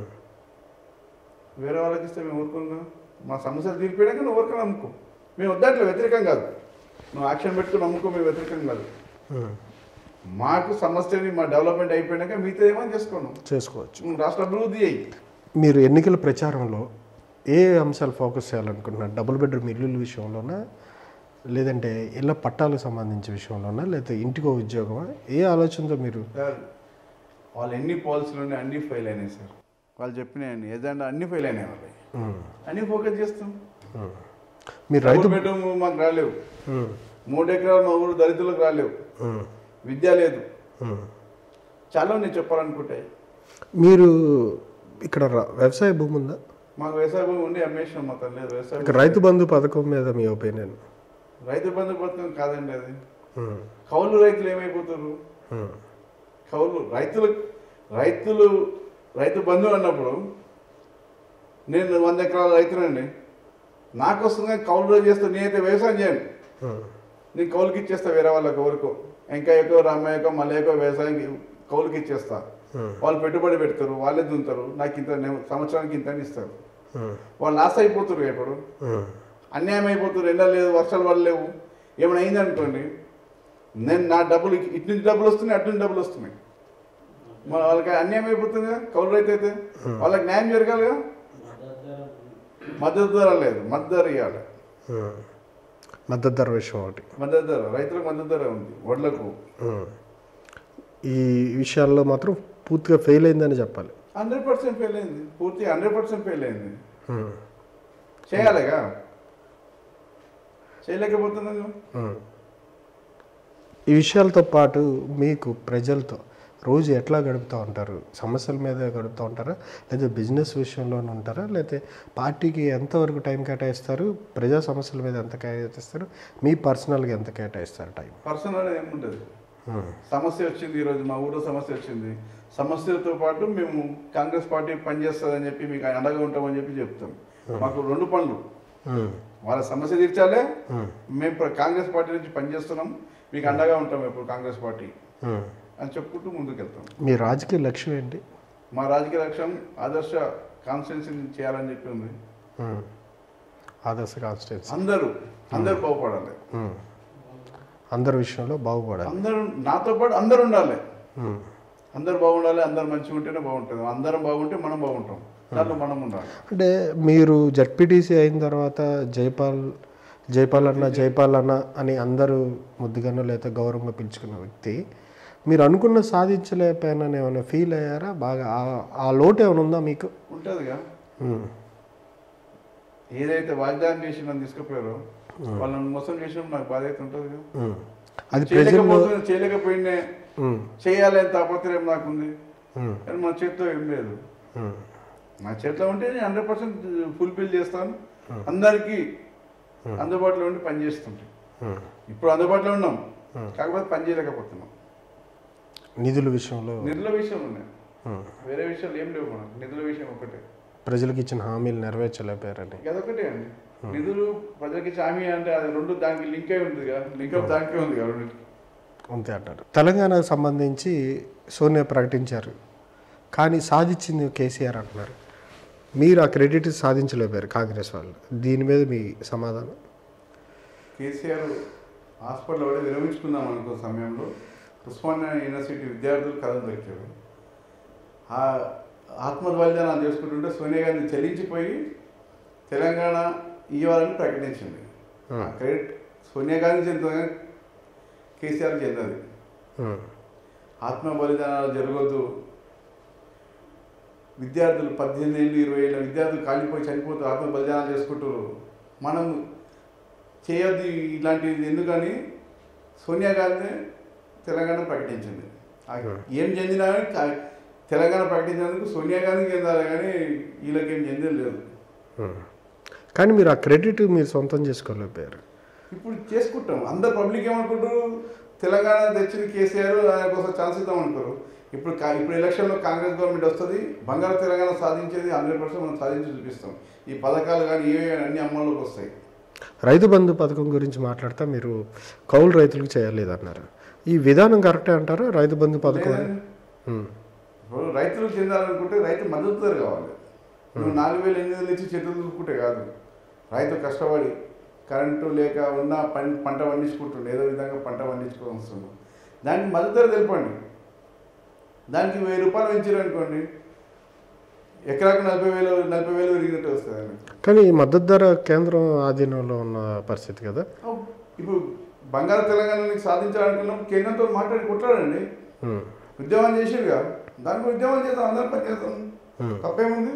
Speaker 2: వేరే వాళ్ళకి ఇస్తే మేము ఊరుకోగా మా సమస్యలు తీరిపోయాక నువ్వు ఊరుకొని నమ్ముకో మేము వద్దట్లో వ్యతిరేకం కాదు నువ్వు యాక్షన్ పెట్టుకుని నమ్ముకో మేము వ్యతిరేకం కాదు
Speaker 1: ఉమ్,
Speaker 2: మాకు సమస్యని మా డెవలప్మెంట్ అయిపోయినాక మీతో ఏమని చేసుకోను
Speaker 1: చేసుకోవచ్చు
Speaker 2: నువ్వు రాష్ట్ర అభివృద్ధి అయ్యి
Speaker 1: మీరు ఎన్నికల ప్రచారంలో ఏ అంశాలు ఫోకస్ చేయాలనుకుంటున్నారు డబుల్ బెడ్రూమ్ ఇల్లుల విషయంలోనా లేదంటే ఇళ్ళ పట్టాలకు సంబంధించిన విషయంలోనా లేకపోతే ఇంటికో ఉద్యోగమా ఏ ఆలోచనతో మీరు
Speaker 2: సార్ వాళ్ళు ఎన్ని పాలసీలు ఉన్నాయి అన్ని ఫెయిల్ అయినాయి సార్ వాళ్ళు చెప్పినాయండి ఏజెండా అన్ని ఫెయిల్ అయినాయి వాళ్ళు
Speaker 1: ఉమ్,
Speaker 2: అన్ని ఫోకస్ చేస్తాం
Speaker 1: ఉమ్. మీరు రైతు
Speaker 2: డబుల్ బెడ్రూమ్ మాకు రాలేవు
Speaker 1: ఉమ్,
Speaker 2: మూడు ఎకరాలు మా ఊరు దళితులకు రాలేవు
Speaker 1: ఉమ్,
Speaker 2: విద్య లేదు
Speaker 1: ఉమ్.
Speaker 2: చాలా నేను చెప్పాలనుకుంటే
Speaker 1: మీరు ఇక్కడ ర- వ్యవసాయ భూమి ఉందా
Speaker 2: మాకు వ్యవసాయ భూమి ఉండి అమ్మేసినాం మా తల్లి వ్యవసాయ
Speaker 1: ఇక రైతు బంధు పథకం మీద మీ ఒపీనియన్
Speaker 2: రైతు బంధు పథకం కాదండి అది కౌలు రైతులు ఏమైపోతారు కౌలు రైతులు రైతులు రైతు బంధు అన్నప్పుడు నేను వంద ఎకరాల రైతునండి నాకు వస్తుంది కానీ కౌలు రైతు చేస్తే నేనైతే వ్యవసాయం చేయను నేను కౌలుకి ఇచ్చేస్తా వేరే వాళ్ళకి ఎవరికో వెంకయ్యకో రామయ్యకో మల్లయ్యకో వ్యవసాయం కౌలుకి ఇచ్చేస్తా వాళ్ళు పెట్టుబడి పెడతారు వాళ్ళే దుంతారు నాకు ఇంత నె- సంవత్సరానికి ఇంత అని ఇస్తారు వాళ్ళు లాస్ అయిపోతారు ఇప్పుడు అన్యాయం అయిపోతారు ఎండ లేదు వర్షాలు పడలేవు ఏమైనా అయింది అనుకోండి నేను నా డబ్బులు ఇటు నుంచి డబ్బులు వస్తున్నాయి అటు నుంచి డబ్బులు వస్తున్నాయి మన వాళ్ళకి అన్యాయం అయిపోతుంది కదా కౌలు రైతు అయితే వాళ్ళకి న్యాయం జరగాలిగా మద్దతు ధర లేదు మద్దతు ధర ఇవ్వాలి
Speaker 1: ఉమ్. మద్దతు ధర విషయం ఒకటి
Speaker 2: మద్దతు ధర రైతులకు మద్దతు ధర ఉంది వడ్లకు
Speaker 1: ఉమ్. ఈ విషయాల్లో మాత్రం పూర్తిగా ఫెయిల్ అయిందని చెప్పాలి
Speaker 2: హండ్రెడ్ పర్సెంట్ ఫెయిల్ అయింది పూర్తి హండ్రెడ్ పర్సెంట్ ఫెయిల్ అయింది
Speaker 1: ఉమ్.
Speaker 2: చేయాలిగా చేయలేకపోతున్నాను
Speaker 1: ఉమ్. ఈ విషయాలతో పాటు మీకు ప్రజలతో రోజు ఎట్లా గడుపుతూ ఉంటారు సమస్యల మీద గడుపుతూ ఉంటారా లేదా బిజినెస్ విషయంలోనే ఉంటారా లేకపోతే పార్టీకి ఎంతవరకు టైం కేటాయిస్తారు ప్రజా సమస్యల మీద ఎంత కేటాయిస్తారు మీ పర్సనల్గా ఎంత కేటాయిస్తారు టైం
Speaker 2: పర్సనల్ ఏముంటుంది సమస్య వచ్చింది ఈరోజు మా ఊళ్ళో సమస్య వచ్చింది సమస్యలతో పాటు మేము కాంగ్రెస్ పార్టీ పనిచేస్తుందని చెప్పి మీకు అండగా ఉంటామని చెప్పి చెప్తాం మాకు రెండు పనులు వాళ్ళ సమస్య తీర్చాలే మేము ప్ర- కాంగ్రెస్ పార్టీ నుంచి పనిచేస్తున్నాం మీకు అండగా ఉంటాం ఇప్పుడు కాంగ్రెస్ పార్టీ అని చెప్పుకుంటూ ముందుకెళ్తాం
Speaker 1: మీ రాజకీయ లక్ష్యం ఏంటి
Speaker 2: మా రాజకీయ లక్ష్యం ఆదర్శ కాన్స్టిట్యున్సీ చేయాలని చెప్పి ఉంది
Speaker 1: ఉమ్. ఆదర్శ కాన్స్టిట్యూన్సీ
Speaker 2: అందరూ అందరూ బాగుపడాలి
Speaker 1: అందరి విషయంలో బాగుపడాలి
Speaker 2: అందరూ నాతో పాటు అందరూ ఉండాలి
Speaker 1: ఉమ్.
Speaker 2: అందరూ బాగుండాలి అందరు మంచిగా ఉంటేనే బాగుంటుంది అందరం బాగుంటే మనం బాగుంటాం దాంట్లో మనం ఉండాలి
Speaker 1: అంటే మీరు జడ్పీటీసీ అయిన తర్వాత జైపాల్ జైపాల్ అన్న జైపాల్ అన్న అని అందరూ ముద్దుగానో లేదా గౌరవంగా పిలుచుకున్న వ్యక్తి మీరు అనుకున్న సాధించలేకపోయినా ఏమైనా ఫీల్ అయ్యారా బాగా ఆ- ఆ లోటు ఏమైనా ఉందా మీకు
Speaker 2: ఉంటుందిగా
Speaker 1: ఉమ్.
Speaker 2: ఏదైతే వాగ్దానం చేసి నన్ను తీసుకుపోయారో వాళ్ళని మోసం చేసినప్పుడు నాకు బాధ అయితే ఉంటుంది
Speaker 1: ఉమ్. అది ప్రజల్లో
Speaker 2: చేయలేకపోతున్నా చేయలేకపోయినా
Speaker 1: ఉమ్.
Speaker 2: చేయాలి అని తాపత్రయం నాకుంది
Speaker 1: ఉమ్.
Speaker 2: కానీ మన చేతిలో ఏం లేదు
Speaker 1: ఉమ్.
Speaker 2: నా చేతిలో ఉంటే నేను హండ్రెడ్ పర్సెంట్ ఫుల్ఫిల్ చేస్తాను అందరికీ అందుబాటులో ఉండి పని చేస్తుంటే
Speaker 1: ఉమ్.
Speaker 2: ఇప్పుడు అందుబాటులో ఉన్నాం కాకపోతే పని చేయలేకపోతున్నాం
Speaker 1: నిధుల విషయంలో
Speaker 2: నిధుల విషయం ఉన్నాయి
Speaker 1: ఉమ్.
Speaker 2: వేరే విషయాలు ఏం లేవు మనకు నిధుల విషయం ఒకటే
Speaker 1: ప్రజలకు ఇచ్చిన హామీలు నెరవేర్చలేకపోయారని
Speaker 2: అదొకటే అండి నిధులు ప్రజలకి ఇచ్చే హామీ అంటే అది రెండు దానికి లింక్ అయి ఉంది కదా లింక్ అప్ దానికే ఉంది కదా రెండింటికి.
Speaker 1: అంతే అంటారు తెలంగాణకు సంబంధించి సోనియా ప్రకటించారు కానీ సాధించింది కేసీఆర్ అంటున్నారు మీరు ఆ క్రెడిట్ సాధించలేపారు కాంగ్రెస్ వాళ్ళు దీని మీద మీ సమాధానం
Speaker 2: కేసీఆర్ హాస్పిటల్ పడి విరమించుకుందాం అనుకున్న సమయంలో ఉస్మానియా యూనివర్సిటీ విద్యార్థులు కథలు దొరికారు ఆ ఆత్మబలిదానాలు చేసుకుంటుంటే సోనియా గాంధీ చెల్లించిపోయి తెలంగాణ ఇవ్వాలని ప్రకటించింది ఆ క్రెడిట్ సోనియా గాంధీ చెందుతుంది కేసీఆర్ చెందది
Speaker 1: ఉమ్.
Speaker 2: ఆత్మ బలిదానాలు జరగొద్దు విద్యార్థులు పద్దెనిమిది ఏళ్ళు ఇరవై ఏళ్ళ విద్యార్థులు కాలిపోయి చనిపోతూ ఆత్మ బలిదానాలు చేసుకుంటారు మనం చేయొద్దు ఇలాంటిది ఎందుకని సోనియా గాంధీ తెలంగాణ ప్రకటించింది ఆ ఏం చెందినా కానీ కా- తెలంగాణ ప్రకటించినందుకు సోనియా గాంధీకి చెందాలి కానీ వీళ్ళకేం చెందేది లేదు
Speaker 1: ఉమ్. కానీ మీరు ఆ క్రెడిట్ మీరు సొంతం చేసుకోలేకపోయారు
Speaker 2: ఇప్పుడు చేసుకుంటాం అందరు పబ్లిక్ ఏమనుకుంటారు తెలంగాణ తెచ్చిన కేసీఆర్ ఆయన కోసం ఛాన్స్ ఇద్దాం అనుకోరు ఇప్పుడు కా- ఇప్పుడు ఎలక్షన్లో కాంగ్రెస్ గవర్నమెంట్ వస్తుంది బంగారు తెలంగాణ సాధించేది హండ్రెడ్ పర్సెంట్ మనం సాధించి చూపిస్తాం ఈ పథకాలు కానీ ఏవే అన్ని అమల్లోకి వస్తాయి
Speaker 1: రైతు బంధు పథకం గురించి మాట్లాడితే మీరు కౌలు రైతులకు చేయలేదన్నారు ఈ విధానం కరెక్టే అంటారా రైతు బంధు పథకం అని?
Speaker 2: లేదండి.
Speaker 1: ఉమ్.
Speaker 2: ఇప్పుడు రైతులకు చెందాలనుకుంటే రైతు మద్దతు ధర కావాలి నువ్వు నాలుగు వేలు ఎనిమిది వేలు ఇచ్చి చేతులు చూసుకుంటే కాదు రైతు కష్టపడి కరెంటు లేక ఉన్న పం పంట పండించుకుంటుండే ఏదో విధంగా పంట పండించుకొని వస్తున్నాడు దానికి మద్దతు ధర తెలపండి దానికి వెయ్యి రూపాయలు పెంచారు అనుకోండి ఎకరాకు నలభై వేలు నలభై వేలు పెరిగినట్టు వస్తుంది
Speaker 1: కానీ ఈ మద్దతు ధర కేంద్రం ఆధీనంలో ఉన్న పరిస్థితి కదా
Speaker 2: ఇప్పుడు బంగారు తెలంగాణని సాధించాలనుకున్నాం కేంద్రంతో మాట్లాడి కొట్లాడండి
Speaker 1: ఉమ్.
Speaker 2: ఉద్యమం చేసిరుగా దానికి ఉద్యమం చేద్దాం అందరం పని చేద్దాం
Speaker 1: ఉమ్.
Speaker 2: తప్పేముంది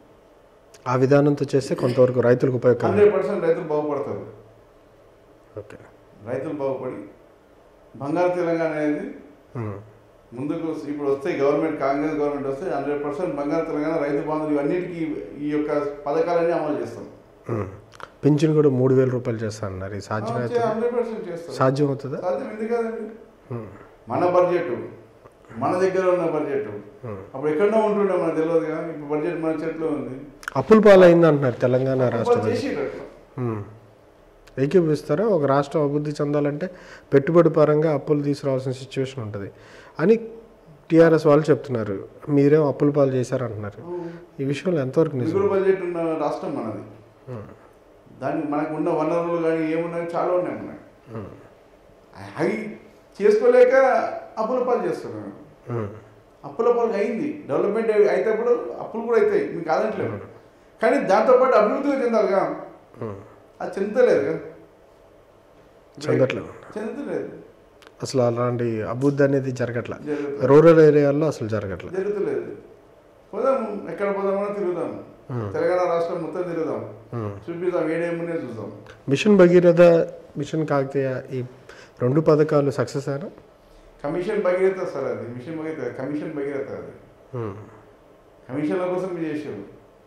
Speaker 1: ఆ విధానంతో చేస్తే కొంతవరకు రైతులకు ఉపయోగకరం
Speaker 2: హండ్రెడ్ పర్సెంట్ రైతులు బాగుపడతారు
Speaker 1: ఓకే
Speaker 2: రైతులు బాగుపడి బంగారు తెలంగాణ అనేది
Speaker 1: ఉమ్.
Speaker 2: ముందుకు ఇప్పుడు వస్తాయి గవర్నమెంట్ కాంగ్రెస్ గవర్నమెంట్ వస్తే హండ్రెడ్ పర్సెంట్ బంగారు తెలంగాణ రైతు బంధువులు ఇవన్నిటికీ ఈ యొక్క పథకాలన్నీ అమలు చేస్తాం
Speaker 1: ఉమ్. పింఛన్ కూడా మూడు వేల రూపాయలు చేస్తా అన్నారు ఇది సాధ్యమవుతుంది
Speaker 2: హండ్రెడ్ పర్సెంట్ చేస్తాం
Speaker 1: సాధ్యం అవుతుందా
Speaker 2: సాధ్యం ఎందుకు కాదండి
Speaker 1: ఉమ్.
Speaker 2: మన బడ్జెట్ మన దగ్గర ఉన్న బడ్జెట్
Speaker 1: ఉమ్.
Speaker 2: అప్పుడు ఎక్కడో ఉంటుండే మనకు తెలియదుగా ఇప్పుడు బడ్జెట్ మన చేతిలో ఉంది
Speaker 1: అప్పుల పాలైంది అంటున్నారు తెలంగాణ రాష్ట్రం
Speaker 2: వాళ్ళు చేసిర్రు అట్లా
Speaker 1: ఉమ్. ఏకీభవిస్తారా ఒక రాష్ట్రం అభివృద్ధి చెందాలంటే పెట్టుబడి పరంగా అప్పులు తీసుకురావాల్సిన సిచ్యువేషన్ ఉంటుంది అని టీఆర్ఎస్ వాళ్ళు చెప్తున్నారు మీరేం అప్పుల పాలు చేశారంటున్నారు ఈ విషయంలో ఎంతవరకు నిజం
Speaker 2: మిగులు బడ్జెట్ ఉన్న రాష్ట్రం మనది
Speaker 1: ఉమ్.
Speaker 2: దానికి మనకు ఉన్న వనరులు కానీ ఏమున్నాయి చాలా ఉన్నాయి మనకి
Speaker 1: ఉమ్.
Speaker 2: అవి చేసుకోలేక అప్పుల పాలు చేస్తున్నాం
Speaker 1: ఉమ్.
Speaker 2: అప్పుల పాలకు అయింది డెవలప్మెంట్ అయినప్పుడు అప్పులు కూడా అవుతాయి మీకు కాదంటలేదు కానీ దాంతోపాటు అభివృద్ధి కూడా చెందాలిగా
Speaker 1: ఉమ్.
Speaker 2: అది చెందలేదు
Speaker 1: చెందట్లేదు
Speaker 2: చెందలేదు
Speaker 1: అసలు అలాంటి అభివృద్ధి అనేది జరగట్ల
Speaker 2: జరుగుతుంది
Speaker 1: రూరల్ ఏరియాల్లో అసలు జరగట్ల
Speaker 2: జరుగుతలేదు పోదాం ఎక్కడ పోదామో తిరుగుదాం తెలంగాణ రాష్ట్రం మొత్తం తిరుగుదాం
Speaker 1: ఉమ్.
Speaker 2: చూపిద్దాం ఏడేమునే చూద్దాం
Speaker 1: మిషన్ భగీరథ మిషన్ కాకతీయ ఈ రెండు పథకాలు సక్సెస్ అయినా
Speaker 2: కమిషన్ భగీరథ సార్ అది మిషన్ భగీరథ కమిషన్ భగీరథ అది
Speaker 1: ఉమ్.
Speaker 2: కమిషన్ల కోసం మీరు చేసారు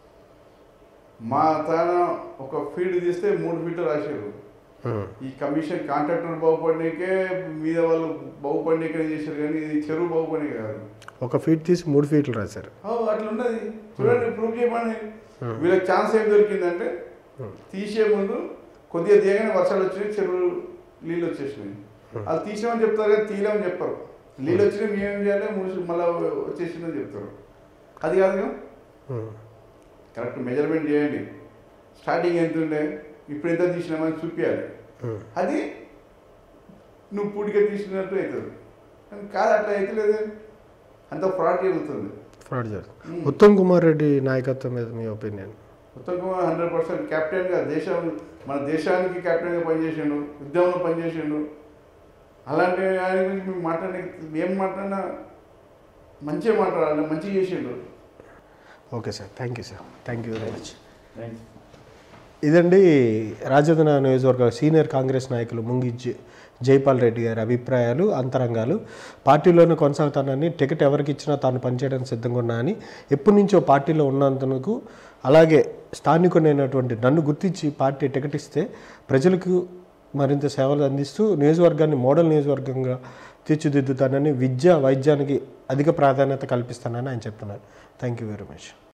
Speaker 2: మా తాన ఒక ఫీల్డ్ తీస్తే మూడు ఫీట్లు రాశారు
Speaker 1: ఉమ్.
Speaker 2: ఈ కమిషన్ కాంట్రాక్టర్ బాగుపడినాకే మీద వాళ్ళు బాగుపడినాకే చేశారు కానీ ఇది చెరువు బాగుపడి కాదు
Speaker 1: ఒక ఫీట్ తీసి మూడు ఫీట్లు రాశారు
Speaker 2: ఓ, అట్లా ఉన్నది చూడండి ప్రూవ్ చేయమని వీళ్ళకి ఛాన్స్ ఏం దొరికిందంటే తీసే ముందు కొద్దిగా తీయగానే వర్షాలు వచ్చినాయి చెరువు నీళ్ళు వచ్చేసినాయి వాళ్ళు తీసామని చెప్తారు కానీ తీయలేమని చెప్పరు నీళ్ళు వచ్చినాయి మేమేం చేయాలి మూసి మళ్ళీ వచ్చేసిందని చెప్తారు అది కాదుగా
Speaker 1: ఉమ్.
Speaker 2: కరెక్ట్ మెజర్మెంట్ చేయండి స్టార్టింగ్ ఎంత ఉండే ఇప్పుడు ఎంత తీసినామని చూపించాలి
Speaker 1: ఉమ్.
Speaker 2: అది నువ్వు పూడిగా తీసినట్టు అవుతుంది కానీ కాదు అట్లా అయితే లేదు అంత ఫ్రాడ్ జరుగుతుంది
Speaker 1: ఫ్రాడ్ చేస్తారు ఉత్తమ్ కుమార్ రెడ్డి నాయకత్వం మీద మీ opinion
Speaker 2: Uttam Kumar hundred percent కెప్టెన్గా దేశం మన దేశానికి కెప్టెన్గా పనిచేసిండు ఉద్యమంలో పనిచేసిండు అలాంటి ఆయన గురించి మేము మాట్లాడే ఏం మాట్లాడినా మంచిగా మాట్లాడాలి మంచిగా చేసిండు
Speaker 1: okay sir thank you sir thank you very much
Speaker 2: thanks
Speaker 1: ఇదండి రాజధాని నియోజకవర్గ సీనియర్ కాంగ్రెస్ నాయకులు ముంగి జై- జైపాల్ రెడ్డి గారి అభిప్రాయాలు అంతరంగాలు పార్టీలోనే కొనసాగుతానని టికెట్ ఎవరికి ఇచ్చినా తాను పనిచేయడానికి సిద్ధంగా ఉన్నా అని ఎప్పటి నుంచో పార్టీలో ఉన్నందుకు అలాగే స్థానికుడైనటువంటి నన్ను గుర్తించి పార్టీ టికెట్ ఇస్తే ప్రజలకు మరింత సేవలు అందిస్తూ నియోజకవర్గాన్ని మోడల్ నియోజకవర్గంగా తీర్చిదిద్దుతానని విద్య వైద్యానికి అధిక ప్రాధాన్యత కల్పిస్తానని ఆయన చెప్తున్నారు థ్యాంక్ యూ వెరీ మచ్